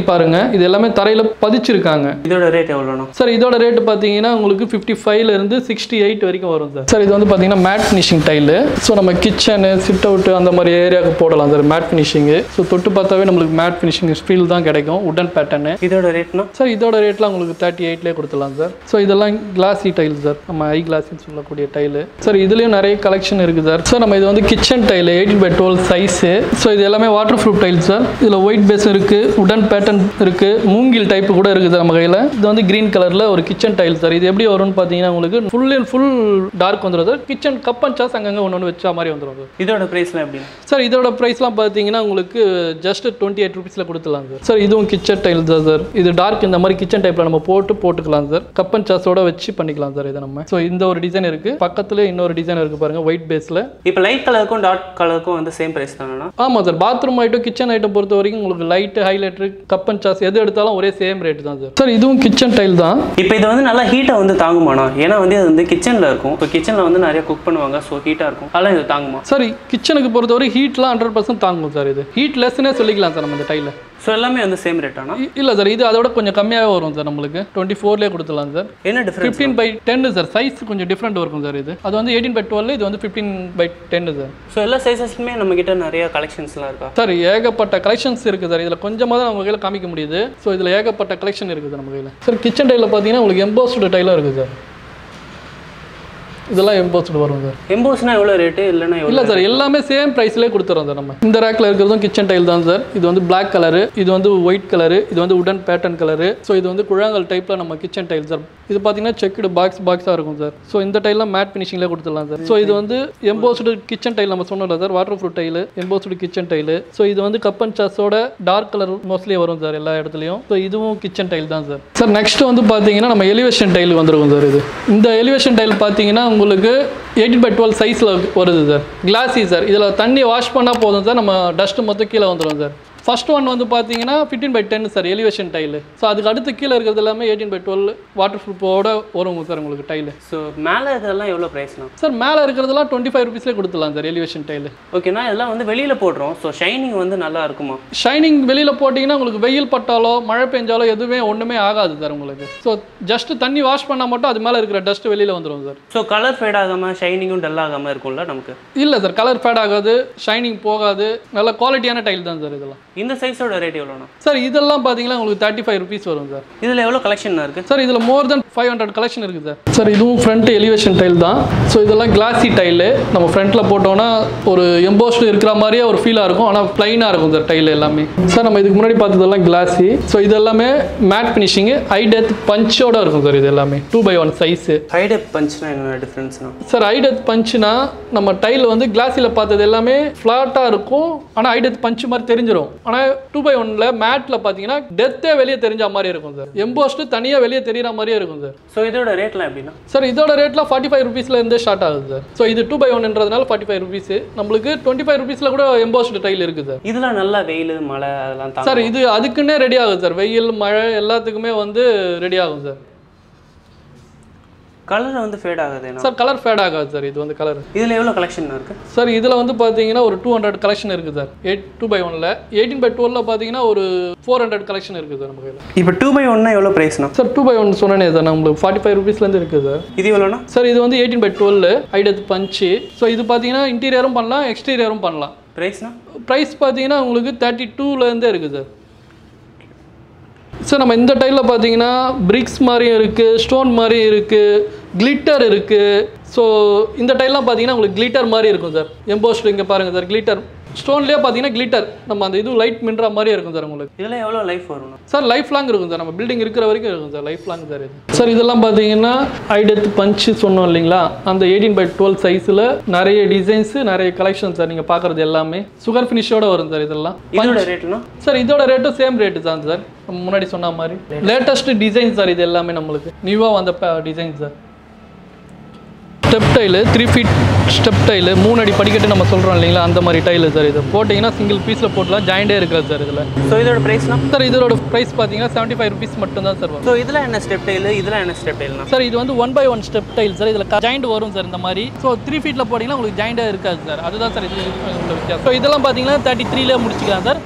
பாருங்க இது எல்லாமே தரையில் பதிச்சிருக்காங்க இதோட ரேட் எவ்வளோண்ணா சார் இதோட ரேட்டு பார்த்தீங்கன்னா உங்களுக்கு ஃபிஃப்டி ஃபைவ்ல இருந்து சிக்ஸ்டி எயிட் வரைக்கும் வரும் சார் சார் இது வந்து பார்த்தீங்கன்னா மேட் ஃபினிஷிங் டைலு ஸோ நம்ம கிச்சனு சிட் அவுட் அந்த மாதிரி ஏரியாவுக்கு போடலாம் சார் மேட் ஃபினிஷிங்கு ஸோ தொட்டு பார்த்தாவே நம்மளுக்கு மேட் ஃபினிஷிங் ஃபீல் தான் கிடைக்கும் உடன் பேட்டர்னு இதோட ரேட்னா சார் இதோட ரேட்லாம் உங்களுக்கு தேர்ட்டி எயிட்லேயே கொடுத்துலாம் சார் ஸோ இதெல்லாம் கிளாஸி டைல் சார் நம்ம ஐ கிளாஸின்னு சொல்லக்கூடிய டைலு சார் இதுலேயும் நிறைய கலெக்ஷன் இருக்குது சார் சார் நம்ம இது வந்து kitchen tile eighteen by twelve size so இது எல்லாமே வாட்டர் ப்ரூஃப் டைல் சார் இதில் ஒயிட் பேஸ் இருக்குது உடன் பேட்டர்ன் இருக்குது மூங்கில் டைப் கூட இருக்குது நம்ம கையில் இது வந்து கிரீன் கலரில் ஒரு கிச்சன் டைல் சார் இது எப்படி வரும்னு பார்த்தீங்கன்னா உங்களுக்கு ஃபுல் அண்ட் ஃபுல் டார்க் வந்துடும் sir kitchen cup and sauce அங்கங்கே ஒன்று ஒன்று வச்சா மாதிரி வந்துடும் சார் இதோட ப்ரைஸ்லாம் எப்படி சார் இதோட ப்ரைஸ்லாம் பார்த்தீங்கன்னா உங்களுக்கு ஜஸ்ட் டுவெண்ட்டி எயிட் ருபீஸில் கொடுத்துலாம் சார் சார் இதுவும் கிச்சன் டைல் தான் சார் இது டார்க் இந்த மாதிரி கிச்சன் டைப்பில் நம்ம போட்டு போட்டுக்கலாம் சார் கப் அண்ட் சாஸோட வச்சு பண்ணிக்கலாம் சார் இதை நம்ம ஸோ இந்த ஒரு டிசைன் இருக்குது பக்கத்துல இன்னொரு டிசைன் இருக்குது பாருங்கள் ஒயிட் பேஸில் இப்போ லைட் கலருக்கும் டார்க் கலருக்கும் வந்து சேம் ப்ரைஸ் தானேண்ணா ஆமாம் sir bathroom item kitchen item பொறுத்த வரைக்கும் உங்களுக்கு light highlighter cup and sauce எது எடுத்தாலும் ஒரே சேம் ரேட் தான் சார் சார் இதுவும் கிச்சன் டைல் தான் இப்போ இது வந்து நல்லா ஹீட்டை வந்து தாங்குமாண்ணா ஏன்னா வந்து அது வந்து கிச்சனில் இருக்கும் இப்போ கிச்சனில் வந்து நிறைய குக் பண்ணுவாங்க ஸோ ஹீட்டாக இருக்கும் அதெல்லாம் இது தாங்குமா சார் கிச்சனுக்கு பொறுத்தவரை ஹீட்லாம் ஹண்ட்ரட் பர்சன்ட் தாங்கும் சார் இது ஹீட் லெஸ்னே சொல்லிக்கலாம் சார் நம்ம இந்த டைலில் ஸோ எல்லாமே வந்து சேம் ரேட்டாண்ணா இல்லை சார் இது அதோட கொஞ்சம் கம்மியாகவே வரும் சார் நம்மளுக்கு டுவெண்ட்டி ஃபோர்லேயே கொடுத்துலாம் சார் என்ன difference fifteen by ten sir size கொஞ்சம் டிஃப்ரெண்ட் இருக்கும் சார் இது அது வந்து எயிட்டீன் பை டுவெல் இது வந்து fifteen by ten sir so எல்லா சைஸஸ்க்குமே நம்ம கிட்ட நிறைய கலெக்ஷன்ஸ்லாம் இருக்கா சார் ஏகப்பட்ட கலெக்ஷன்ஸ் இருக்குது சார் இதில் கொஞ்சமாக தான் நம்ம கையில் காமிக்க முடியுது ஸோ இதில் ஏகப்பட்ட கலெக்ஷன் இருக்குது நம்ம கையில் சார் கிச்சன் டைலில் பார்த்தீங்கன்னா உங்களுக்கு எம்போஸ்டு டைலாக இருக்குது சார் இதெல்லாம் எம்போஸ்டு வரும் சார் எம்போஸ்னா எவ்வளோ ரேட்டு இல்லைன்னா எவ்வளோ இல்லை சார் எல்லாமே சேம் ப்ரைஸ்லேயே கொடுத்துறோம் சார் நம்ம இந்த ரேக்கில் இருக்கிறதும் கிச்சன் டைல் தான் சார் இது வந்து Black கலரு இது வந்து ஒயிட் கலரு இது வந்து உடன் பேட்டர்ன் கலரு ஸோ இது வந்து குழாங்கல் டைப்பில் நம்ம கிச்சன் டைல் சார் இது பார்த்தீங்கன்னா செக்குடு பாக்ஸ் பாக்ஸாக இருக்கும் சார் ஸோ இந்த டைல்லாம் மேட் ஃபினிஷிங்கில் கொடுத்துடலாம் சார் ஸோ இது வந்து எம்போஸ்டு கிச்சன் டைல் நம்ம சொன்னோம்ல sir water proof tile embossed kitchen tile so இது வந்து கப் அண்ட் சாஸோட டார்க் கலர் மோஸ்ட்லி வரும் சார் எல்லா இடத்துலையும் ஸோ இதுவும் கிச்சன் டைல் தான் சார் சார் நெக்ஸ்ட் வந்து பார்த்தீங்கன்னா நம்ம எலிவேஷன் டைல் வந்துருக்கும் சார் இது இந்த எலிவேஷன் டைல் பார்த்தீங்கன்னா உங்களுக்கு எயிட்டீன் பை டுவெல் சைஸில் வருது சார் கிளாஸி சார் இதில் தண்ணி வாஷ் பண்ணால் போதும் சார் நம்ம டஸ்ட்டு மொத்தம் கீழே வந்துடும் சார் ஃபர்ஸ்ட் ஒன் வந்து பார்த்தீங்கன்னா fifteen by ten sir elevation tile so அதுக்கு அடுத்து கீழே இருக்கிறது எல்லாமே எயிட்டீன் பை டுவெல் வாட்டர் ப்ரூஃபோட வரும் சார் உங்களுக்கு டைலு ஸோ மேலே இதெல்லாம் எவ்வளோ ப்ரைஸ்ண்ணா சார் மேலே இருக்கிறதெல்லாம் டுவெண்ட்டி ஃபைவ் ருபீஸ்லேயே கொடுத்துலாம் சார் எலிவேஷன் டைலு ஓகேண்ணா இதெல்லாம் வந்து வெளியில் போடுறோம் ஸோ ஷைனிங் வந்து நல்லா இருக்குமா ஷைனிங் வெளியில் போட்டிங்கன்னா உங்களுக்கு வெயில் பட்டாலோ மழை பெஞ்சாலோ எதுவுமே ஒன்றுமே ஆகாது சார் உங்களுக்கு ஸோ ஜஸ்ட் தண்ணி வாஷ் பண்ணால் மட்டும் அது மேலே இருக்கிற டஸ்ட் வெளியில் வந்துடும் சார் ஸோ கலர் ஃபேட் ஆகாமல் ஷைனிங்கும் டல் ஆகாமல் இருக்கும்ல நமக்கு இல்லை சார் கலர் ஃபேட் ஆகாது ஷைனிங் போகாது நல்ல குவாலிட்டியான டைல் தான் சார் இதெல்லாம் இந்த சைஸோட ரேட் எவ்வளோண்ணா சார் இதெல்லாம் பார்த்தீங்கன்னா உங்களுக்கு தேர்ட்டி ஃபைவ் ருபீஸ் வரும் சார் இதில் எவ்வளோ கலெக்ஷன் இருக்குது சார் இதில் more than five hundred collection இருக்குது சார் சார் இதுவும் ஃப்ரண்ட் எலிவேஷன் டைல் தான் ஸோ இதெல்லாம் கிளாஸி டைலு நம்ம ஃப்ரண்ட்டில் போட்டோன்னா ஒரு எம்போஸ்டு இருக்கிற மாதிரியே ஒரு ஃபீலாக இருக்கும் ஆனால் ப்ளைனாக இருக்கும் சார் டைல் எல்லாமே சார் நம்ம இதுக்கு முன்னாடி பார்த்ததெல்லாம் கிளாஸி ஸோ இது எல்லாமே மேட் ஃபினிஷிங்கு ஐ டெத் பஞ்சோட இருக்கும் சார் இது எல்லாமே two by one size height பஞ்ச்னா என்ன டிஃப்ரென்ஸ்னா சார் ஐடெத் பஞ்சுனா நம்ம டைல் வந்து கிளாஸில் பார்த்தது எல்லாமே ஃப்ளாட்டாக இருக்கும் ஆனால் ஐடெத் பஞ்ச் மாதிரி தெரிஞ்சிடும் ஆனால் டூ பை ஒன்ல மேட்டில் பார்த்தீங்கன்னா டெத்தே வெளியே தெரிஞ்ச மாதிரி இருக்கும் சார் எம்போஸ்ட்டு தனியாக வெளியே தெரியுற மாதிரியே இருக்கும் சார் ஸோ இதோட ரேட்லாம் எப்படின்னா சார் இதோட ரேட்லாம் ஃபார்ட்டி ஃபைவ் ருபீஸ்லேருந்தே ஸ்டார்ட் ஆகுது சார் ஸோ இது டூ பை ஒன்ன்றதுனால ஃபார்ட்டி ஃபைவ் ருபீஸ் நம்மளுக்கு டுவெண்ட்டி ஃபைவ் ருபீஸில் கூட எம்போஸ்டு டைல் இருக்குது சார் இதெல்லாம் நல்லா வெயில் மழை அதெல்லாம் தாங்க சார் இது அதுக்குன்னே ரெடி ஆகுது சார் வெயில் மழை எல்லாத்துக்குமே வந்து ரெடி ஆகும் சார் கலர் வந்து ஃபேட் ஆகுதுண்ணா சார் கலர் ஃபேட் ஆகாது சார் இது வந்து கலர் இதில் எவ்வளோ கலெக்ஷன் இருக்குது சார் இதில் வந்து பார்த்தீங்கன்னா ஒரு டூ ஹண்ட்ரட் கலெக்ஷன் இருக்குது சார் எயிட் டூ பை ஒனில் எயிட்டீன் பை டுவெலில் பார்த்தீங்கன்னா ஒரு ஃபோர் ஹண்ட்ரட் கலெக்ஷன் இருக்குது சார் நம்ம கையில் இப்போ டூ பை ஒன்னா எவ்வளோ ப்ரைஸ்ண்ணா சார் டூ பை ஒன் சொன்னேனே சார் நம்மளுக்கு ஃபார்ட்டி ஃபைவ் ருபீஸ்லேருந்து இருக்குது சார் இது எவ்வளோண்ணா சார் இது வந்து எயிட்டீன் பை டுவெல் ஐடத்து பஞ்சு ஸோ இது பார்த்தீங்கன்னா இன்டீரியரும் பண்ணலாம் எக்ஸ்டீரியரும் பண்ணலாம் ப்ரைஸ்ண்ணா ப்ரைஸ் பார்த்தீங்கன்னா உங்களுக்கு தேர்ட்டி டூலேருந்தே இருக்குது சார் சார் நம்ம இந்த டைலில் பார்த்தீங்கன்னா பிரிக்ஸ் மாதிரியும் இருக்குது ஸ்டோன் மாதிரியும் இருக்குது கிளிட்டர் இருக்குது ஸோ இந்த டைல்லாம் பார்த்தீங்கன்னா உங்களுக்கு கிளிட்டர் மாதிரி இருக்கும் சார் எம்போஸ்ட் இங்கே பாருங்கள் சார் கிளிட்டர் ஸ்டோன்லேயே பார்த்தீங்கன்னா கிளிட்டர் நம்ம அந்த இது லைட் மின்ற மாதிரியே இருக்கும் சார் உங்களுக்கு இதில் எவ்வளோ லைஃப் வரும்ண்ணா சார் லைஃப் லாங் இருக்கும் சார் நம்ம பில்டிங் இருக்கிற வரைக்கும் இருக்கும் சார் லைஃப் லாங் சார் இது சார் இதெல்லாம் பார்த்தீங்கன்னா ஐடெத் பஞ்சு சொன்னோம் இல்லைங்களா அந்த எயிட்டீன் பை டுவெல் சைஸில் நிறைய டிசைன்ஸு நிறைய கலெக்ஷன் சார் நீங்கள் பார்க்குறது எல்லாமே சுகர் ஃபினிஷோட வரும் சார் இதெல்லாம் இதோட ரேட்னா சார் இதோட ரேட்டும் சேம் ரேட்டு தான் சார் நம்ம முன்னாடி சொன்ன மாதிரி லேட்டஸ்ட் டிசைன் சார் இது எல்லாமே நம்மளுக்கு நியூவாக வந்த design sir step tile three feet step tile மூணு அடி படிக்கட்டு நம்ம சொல்கிறோம் இல்லைங்களா அந்த மாதிரி டைலு சார் இது போட்டிங்கன்னா சிங்கிள் பீஸில் போட்டலாம் ஜாயிண்டே இருக்காது சார் இதில் ஸோ இதோட ப்ரைஸ்னா சார் இதோட ப்ரைஸ் பார்த்தீங்கன்னா செவன்ட்டி ஃபைவ் ருபீஸ் மட்டும் தான் சார் வரும் ஸோ இதில் என்ன ஸ்டெப் டைலு இதில் என்ன ஸ்டெப் டைல்னா சார் இது வந்து one by one step tile sir இதில் ஜாயிண்ட் வரும் சார் இந்த மாதிரி ஸோ த்ரீ ஃபீட்டில் போட்டிங்கன்னா உங்களுக்கு ஜாயிண்டாக இருக்காது சார் அதுதான் சார் இது உள்ள வித்தியாசம் ஸோ இதெல்லாம் பார்த்தீங்கன்னா தேர்ட்டி த்ரீல முடிச்சிக்கலாம் சார்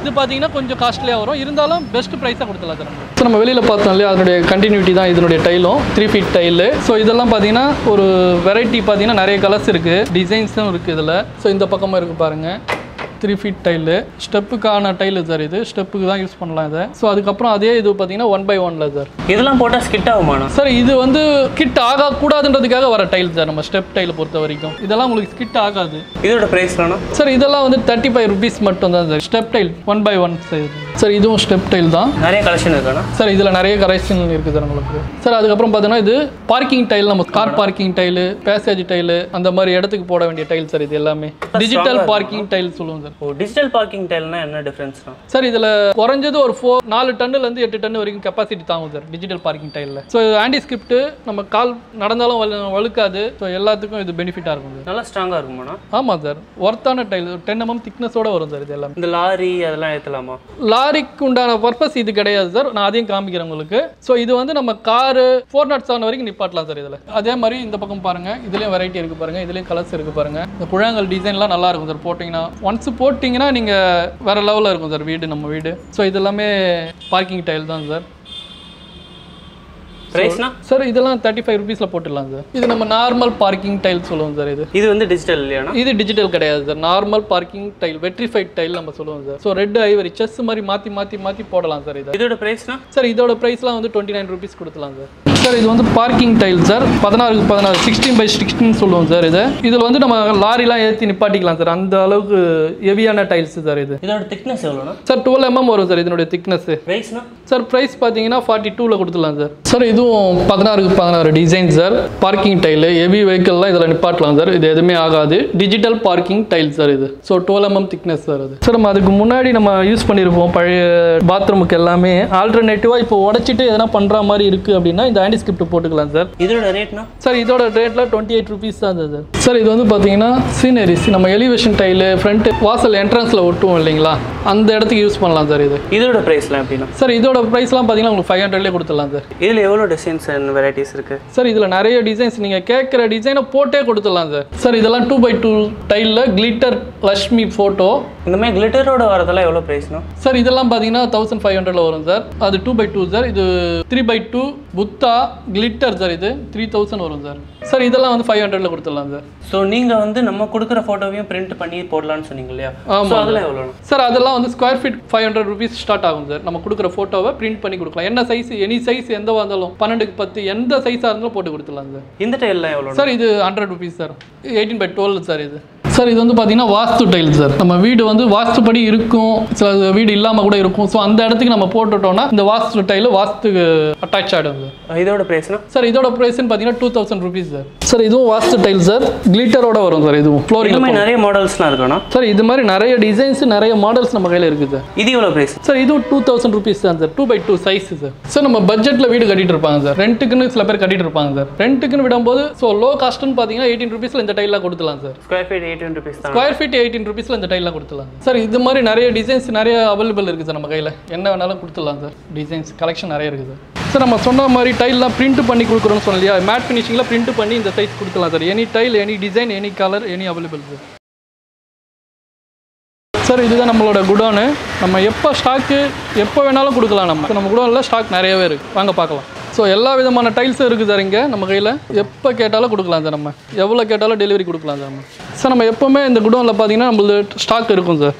இது பார்த்தீங்கன்னா கொஞ்சம் காஸ்ட்லியாக வரும் இருந்தாலும் பெஸ்ட் ப்ரைஸாக கொடுத்துலாம் சார் நம்ம ஸோ நம்ம வெளியில் பார்த்தோம் இல்லையா அதனுடைய கண்டினியூட்டி தான் இதனுடைய டைலும் த்ரீ ஃபீட் டைலு ஸோ இதெல்லாம் பார்த்தீங்கன்னா ஒரு வெரைட்டி பார்த்தீங்கன்னா நிறைய கலர்ஸ் இருக்குது டிசைன்ஸும் இருக்குது இதில் ஸோ இந்த பக்கமாக இருக்குது பாருங்கள் த்ரீ ஃபீட் டைலு ஸ்டெப்புக்கான டைலு சார் இது ஸ்டெப்புக்கு தான் யூஸ் பண்ணலாம் இதை ஸோ அதுக்கப்புறம் அதே இது பார்த்தீங்கன்னா ஒன் பை ஒனில் சார் இதெல்லாம் போட்டால் ஸ்கிட் ஆகுமாண்ணா சார் இது வந்து கிட் ஆகக்கூடாதுன்றதுக்காக வர டைல் சார் நம்ம ஸ்டெப் டைலை பொறுத்த வரைக்கும் இதெல்லாம் உங்களுக்கு ஸ்கிட் ஆகாது இதோட ப்ரைஸ்லாண்ணா சார் இதெல்லாம் வந்து தேர்ட்டி ஃபைவ் ருபீஸ் மட்டும் தான் sir step tile one by one sir sir இதுவும் ஸ்டெப் டைல் தான் நிறைய கலெக்ஷன் இருக்காண்ணா சார் இதில் நிறைய கரெக்ஷன் இருக்குது சார் உங்களுக்கு சார் அதுக்கப்புறம் பார்த்தீங்கன்னா இது பார்க்கிங் டைல் நம்ம car parking tile passage tile அந்த மாதிரி இடத்துக்கு போட வேண்டிய டைல் சார் இது எல்லாமே டிஜிட்டல் பார்க்கிங் டைல் சொல்லுவோம் சார் ஓ டிஜிட்டல் பார்க்கிங் டைல்னா என்ன டிஃப்ரென்ஸ்ண்ணா சார் இதில் குறைஞ்சது ஒரு ஃபோர் நாலு டன்னுலேருந்து எட்டு டன் வரைக்கும் கெப்பாசிட்டி தாங்கும் சார் டிஜிட்டல் பார்க்கிங் டைலில் ஸோ இது ஆன்டி ஸ்கிரிப்ட் நம்ம கால் நடந்தாலும் வலு வழுக்காது ஸோ எல்லாத்துக்கும் இது பெனிஃபிட்டாக இருக்கும் சார் நல்லா ஸ்ட்ராங்காக இருக்குமாண்ணா ஆமாம் சார் ஒர்த்தான டைல் டென் எம்எம் திக்னஸோட வரும் சார் இது எல்லாமே இந்த லாரி அதெல்லாம் ஏற்றலாமா லாரிக்கு உண்டான பர்பஸ் இது கிடையாது சார் நான் அதையும் காமிக்கிறேன் உங்களுக்கு ஸோ இது வந்து நம்ம காரு ஃபோர் நாட் செவன் வரைக்கும் நிப்பாட்டலாம் சார் இதில் அதே மாதிரி இந்த பக்கம் பாருங்க இதுலேயும் வெரைட்டி இருக்குது பாருங்க இதுலேயும் கலர்ஸ் இருக்குது பாருங்க இந்த குழாங்கல் டிசைன்லாம் நல்லா இருக்கும் சார் போட்டிங்கன்னா ஒன்ஸ் போட்டிங்கன்னா நீங்கள் வேற லெவலில் இருக்கும் சார் வீடு நம்ம வீடு ஸோ இது எல்லாமே பார்க்கிங் டைல் தான் சார் ப்ரைஸ்னா சார் இதெல்லாம் தேர்ட்டி ஃபைவ் ருபீஸில் போட்டுடலாம் சார் இது நம்ம நார்மல் பார்க்கிங் டைல் சொல்லுவோம் சார் இது இது வந்து டிஜிட்டல் இல்லையாண்ணா இது டிஜிட்டல் கிடையாது sir normal parking tile vitrified tile நம்ம சொல்லுவோம் sir so red ivory chess மாதிரி மாற்றி மாற்றி மாற்றி போடலாம் சார் இதை இதோட ப்ரைஸ்னா சார் இதோட ப்ரைஸ்லாம் வந்து டுவெண்ட்டி நைன் ருபீஸ் கொடுத்துலாம் சார் சார் இது வந்து பார்க்கிங் டைல் சார் பதினாறுக்கு பதினாறு சிக்ஸ்டீன் பை சிக்ஸ்டீன் சொல்லுவோம் சார் இது இதில் வந்து நம்ம லாரிலாம் ஏற்றி நிப்பாட்டிக்கலாம் சார் அந்த அளவுக்கு ஹெவியான டைல்ஸ் சார் இது இதோட திக்னஸ் எவ்வளோண்ணா சார் டுவெல் எம்எம் வரும் சார் இதனுடைய திக்னஸ் ப்ரைஸ்னா சார் ப்ரைஸ் பார்த்தீங்கன்னா ஃபார்ட்டி டூவில் கொடுத்துடலாம் சார் சார் இதுவும் பதினாறுக்கு பதினாறு design sir parking tile heavy வெஹிக்கல்லாம் இதில் நிப்பாட்டலாம் சார் இது எதுவுமே ஆகாது டிஜிட்டல் பார்க்கிங் டைல் சார் இது so twelve mm thickness sir அது சார் நம்ம அதுக்கு முன்னாடி நம்ம யூஸ் பண்ணியிருப்போம் பழைய பாத்ரூமுக்கு எல்லாமே ஆல்டர்னேட்டிவாக இப்போ உடச்சிட்டு எதனா பண்ணுற மாதிரி இருக்குது அப்படின்னா இந்த ஆன்டி ஸ்கிரிப்ட் போட்டுக்கலாம் சார் இதோட ரேட்னா சார் இதோட ரேட்டில் டுவெண்ட்டி எயிட் ருபீஸ் தான் சார் சார் இது வந்து பார்த்தீங்கன்னா சீனரிஸ் நம்ம எலிவேஷன் டைலு ஃப்ரண்ட் வாசல் என்ட்ரன்ஸில் ஒட்டுவோம் இல்லைங்களா அந்த இடத்துக்கு யூஸ் பண்ணலாம் சார் இது இதோட ப்ரைஸ்லாம் எப்படின்னா சார் இதோட ப்ரைஸ்லாம் பார்த்தீங்கன்னா உங்களுக்கு ஃபைவ் ஹண்ட்ரட்லேயே கொடுத்துடலாம் சார் இதில் எவ்வளோ டிசைன்ஸ் அண்ட் வெரைட்டிஸ் இருக்குது சார் இதில் நிறைய டிசைன்ஸ் நீங்கள் கேட்குற டிசைனை போட்டே கொடுத்துடலாம் சார் சார் இதெல்லாம் டூ பை டூ டைலில் கிளிட்டர் லக்ஷ்மி ஃபோட்டோ இந்த மாதிரி கிளிட்டரோட வரதெல்லாம் எவ்வளோ ப்ரைஸ்னா சார் இதெல்லாம் பார்த்தீங்கன்னா தௌசண்ட் ஃபைவ் ஹண்ட்ரடில் வரும் சார் அது டூ பை டூ சார் இது three by two Buddha glitter sir இது த்ரீ தௌசண்ட் வரும் சார் சார் இதெல்லாம் வந்து ஃபைவ் ஹண்ட்ரடில் கொடுத்துடலாம் சார் ஸோ நீங்கள் வந்து நம்ம கொடுக்குற ஃபோட்டோவையும் பிரிண்ட் பண்ணி போடலாம்னு சொன்னீங்க இல்லையா ஆமா. ஸோ அதெல்லாம் எவ்வளோண்ணா சார் அதெல்லாம் வந்து square feet five hundred rupees start ஆகும் சார் நம்ம கொடுக்குற ஃபோட்டோவை பிரிண்ட் பண்ணி கொடுக்கலாம் என்ன சைஸ் எனி சைஸ் எந்தவா இருந்தாலும் பன்னெண்டுக்கு பத்து எந்த சைஸாக இருந்தாலும் போட்டு கொடுத்துடலாம் சார் இந்த டைல்லாம் எவ்வளோ சார் இது hundred rupees sir eighteen by twelve sir இது சார் இது வந்து பார்த்தீங்கன்னா வாஸ்து டைல் சார் நம்ம வீடு வந்து வாஸ்துப்படி இருக்கும் சில வீடு இல்லாமல் கூட இருக்கும் ஸோ அந்த இடத்துக்கு நம்ம போட்டுட்டோம்னா இந்த வாஸ்து டைல் வாஸ்துக்கு அட்டாச் ஆகிடும் சார் இதோட ப்ரைஸ்னா சார் இதோட ப்ரைஸ்னு பார்த்தீங்கன்னா two thousand rupees sir sir இதுவும் வாஸ்து டைல் சார் கிளிட்டரோட வரும் சார் இதுவும் இந்த ஃப்ளோரிங் மாதிரி நிறைய மாடல்ஸ்லாம் இருக்காண்ணா சார் இது மாதிரி நிறைய டிசைன்ஸ் நிறைய மாடல்ஸ் நம்ம கையில் இருக்குது சார் இது எவ்வளோ ப்ரைஸ் சார் இதுவும் டூ தௌசண்ட் ருபீஸ் தான் sir two by two size sir sir நம்ம பட்ஜெட்டில் வீடு கட்டிட்டு இருப்பாங்க சார் ரெண்ட்டுக்குன்னு சில பேர் கட்டிட்டு இருப்பாங்க சார் ரெண்ட்டுக்குன்னு விடும்போது ஸோ லோ காஸ்ட்னு பார்த்தீங்கன்னா எயிட்டீன் ருபீஸில் இந்த டைலாம் கொடுத்துலாம் சார் ஸ்கொயர் ஃபீட் எயிட்டீன் ருபீஸ் தான் ஸ்கொயர் ஃபீட் எயிட்டீன் ருபீஸில் இந்த டைலாம் கொடுத்துலாம் சார் இது மாதிரி நிறைய டிசைன்ஸ் நிறைய அவைலபிள் இருக்குது சார் நம்ம கையில் என்ன வேணாலும் கொடுத்துடலாம் சார் டிசைன்ஸ் கலெக்ஷன் நிறைய இருக்குது சார் சார் நம்ம சொன்ன மாதிரி டைல்லாம் பிரிண்ட் பண்ணி கொடுக்குறோம்னு சொன்னோம் இல்லையா மேட் ஃபினிஷிங்கில் பிரிண்ட் பண்ணி இந்த சைஸ் கொடுக்கலாம் sir any tile any design any colour any available sir sir இதுதான் நம்மளோட குடோனு நம்ம எப்போ ஸ்டாக்கு எப்போ வேணாலும் கொடுக்கலாம் நம்ம நம்ம குடோனில் ஸ்டாக் நிறையவே இருக்குது வாங்க பார்க்கலாம் ஸோ எல்லா விதமான டைல்ஸும் இருக்குது சார் இங்கே நம்ம கையில் எப்போ கேட்டாலும் கொடுக்கலாம் சார் நம்ம எவ்வளோ கேட்டாலும் டெலிவரி கொடுக்கலாம் சார் நம்ம சார் நம்ம எப்போவுமே இந்த குடோனில் பார்த்தீங்கன்னா நம்மளது ஸ்டாக் இருக்கும் சார்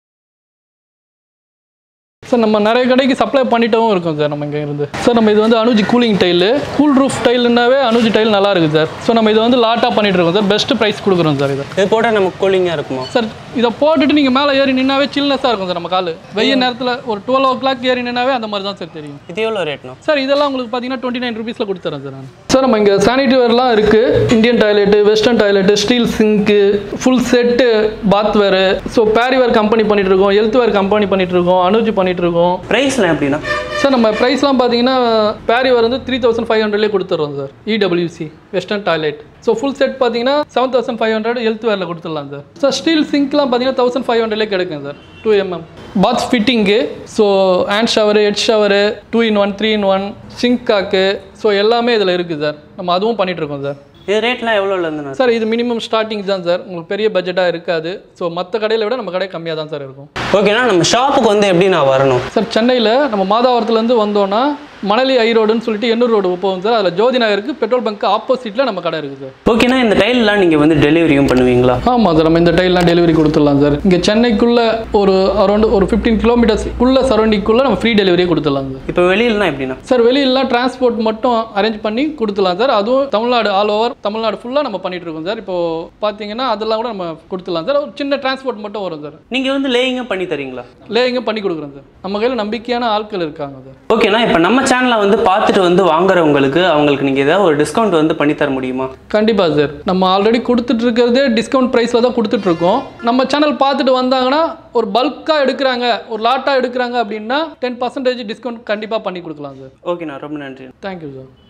சார் நம்ம நிறைய கடைக்கு சப்ளை பண்ணிட்டவும் இருக்கோம் சார் நம்ம இங்கே இருந்து சார் நம்ம இது வந்து அனுஜி கூலிங் டைலு கூல் ரூஃப் டைல்னாவே அனுஜி டைல் நல்லா இருக்குது சார் ஸோ நம்ம இதை வந்து லாட்டாக பண்ணிட்டு இருக்கோம் சார் பெஸ்ட் ப்ரைஸ் கொடுக்குறோம் சார் இதை இது போட்டால் நமக்கு கூலிங்காக இருக்குமா சார் இதை போட்டுட்டு நீங்கள் மேலே ஏறி நின்னாவே சில்னஸாக இருக்கும் சார் நம்ம கால் வெய்ய நேரத்தில் ஒரு டுவெல் ஓ கிளாக் ஏறி நின்னாவே அந்த மாதிரி தான் சார் தெரியும் இது எவ்வளோ ரேட்னா சார் இதெல்லாம் உங்களுக்கு பார்த்தீங்கன்னா டுவெண்ட்டி நைன் ருபீஸில் கொடுத்துறேன் சார் நான் சார் நம்ம இங்கே சானிட்டரி வேர்லாம் இருக்குது Indian toilet western toilet steel sink full set bath ware so Parryware company பண்ணிட்டு இருக்கோம் ஹெல்த் வேர் கம்பெனி பண்ணிட்டு இருக்கோம் அனுஜி பண்ணிட்டு இருக்கோம் ப்ரைஸ்லாம் எப்படின்னா சார் நம்ம ப்ரைஸ்லாம் பார்த்தீங்கன்னா பேரிவேர் வந்து த்ரீ தௌசண்ட் ஃபைவ் ஹண்ட்ரட்லேயே கொடுத்துட்றோம் sir EWC western toilet so full set பார்த்தீங்கன்னா seven thousand five hundred health வேரில் கொடுத்துடலாம் சார் சார் ஸ்டீல் சிங்க்லாம் பார்த்தீங்கன்னா தௌசண்ட் ஃபைவ் ஹண்ட்ரட்லேயே கிடைக்கும் sir two MM bath fitting so hand shower head shower two in one three in one sink cock so எல்லாமே இதில் இருக்குது sir நம்ம அதுவும் பண்ணிட்டு இருக்கோம் சார் இது ரேட்லாம் எவ்வளோலேருந்து சார் இது மினிமம் ஸ்டார்டிங் தான் சார் உங்களுக்கு பெரிய பட்ஜெட்டாக இருக்காது ஸோ மற்ற கடையில் விட நம்ம கடை கம்மியாக தான் சார் இருக்கும் ஓகேண்ணா நம்ம ஷாப்புக்கு வந்து எப்படி நான் வரணும் சார் சென்னையில் நம்ம மாதாவரத்துலேருந்து வந்தோன்னா மணலி ஐ ரோடுன்னு சொல்லிட்டு எண்ணூர் ரோடு போகும் சார் அதில் ஜோதி நகருக்கு பெட்ரோல் பங்க் ஆப்போசிட்டில் நம்ம கடை இருக்குது சார் ஓகேண்ணா இந்த டைல்லாம் நீங்கள் வந்து டெலிவரியும் பண்ணுவீங்களா ஆமாம் சார் நம்ம இந்த டைல்லாம் டெலிவரி கொடுத்துடலாம் சார் இங்கே சென்னைக்குள்ளே ஒரு அரௌண்ட் ஒரு ஃபிஃப்டீன் கிலோமீட்டர்ஸ் உள்ள சரௌண்டிங்குள்ளே நம்ம ஃப்ரீ டெலிவரியே கொடுத்துடலாம் சார் இப்போ வெளியிலனா எப்படிண்ணா சார் வெளியிலலாம் டிரான்ஸ்போர்ட் மட்டும் அரேஞ்ச் பண்ணி கொடுத்துடலாம் சார் அதுவும் தமிழ்நாடு ஆல் ஓவர் தமிழ்நாடு ஃபுல்லாக நம்ம பண்ணிட்டு இருக்கோம் சார் இப்போ பார்த்தீங்கன்னா அதெல்லாம் கூட நம்ம கொடுத்துடலாம் சார் ஒரு சின்ன டிரான்ஸ்போர்ட் மட்டும் வரும் சார் நீங்கள் வந்து லேயிங்கும் பண்ணி தரீங்களா லேயிங்கும் பண்ணி கொடுக்குறோம் சார் நம்ம கையில் நம்பிக்கையான ஆட்கள் இருக்காங்க சார் ஓகேண்ணா இப்போ நம்ம சேனலை வந்து பார்த்துட்டு வந்து வாங்குறவங்களுக்கு அவங்களுக்கு நீங்கள் ஏதாவது ஒரு டிஸ்கவுண்ட் வந்து பண்ணி தர முடியுமா கண்டிப்பாக சார் நம்ம ஆல்ரெடி கொடுத்துட்டு இருக்கிறதே டிஸ்கவுண்ட் ப்ரைஸில் தான் கொடுத்துட்ருக்கோம் நம்ம சேனல் பார்த்துட்டு வந்தாங்கன்னா ஒரு பல்காக எடுக்கிறாங்க ஒரு லாட்டாக எடுக்கிறாங்க அப்படின்னா டென் பர்சன்டேஜ் டிஸ்கவுண்ட் கண்டிப்பாக பண்ணி கொடுக்கலாம் சார் ஓகேண்ணா ரொம்ப நன்றி தேங்க்யூ சார்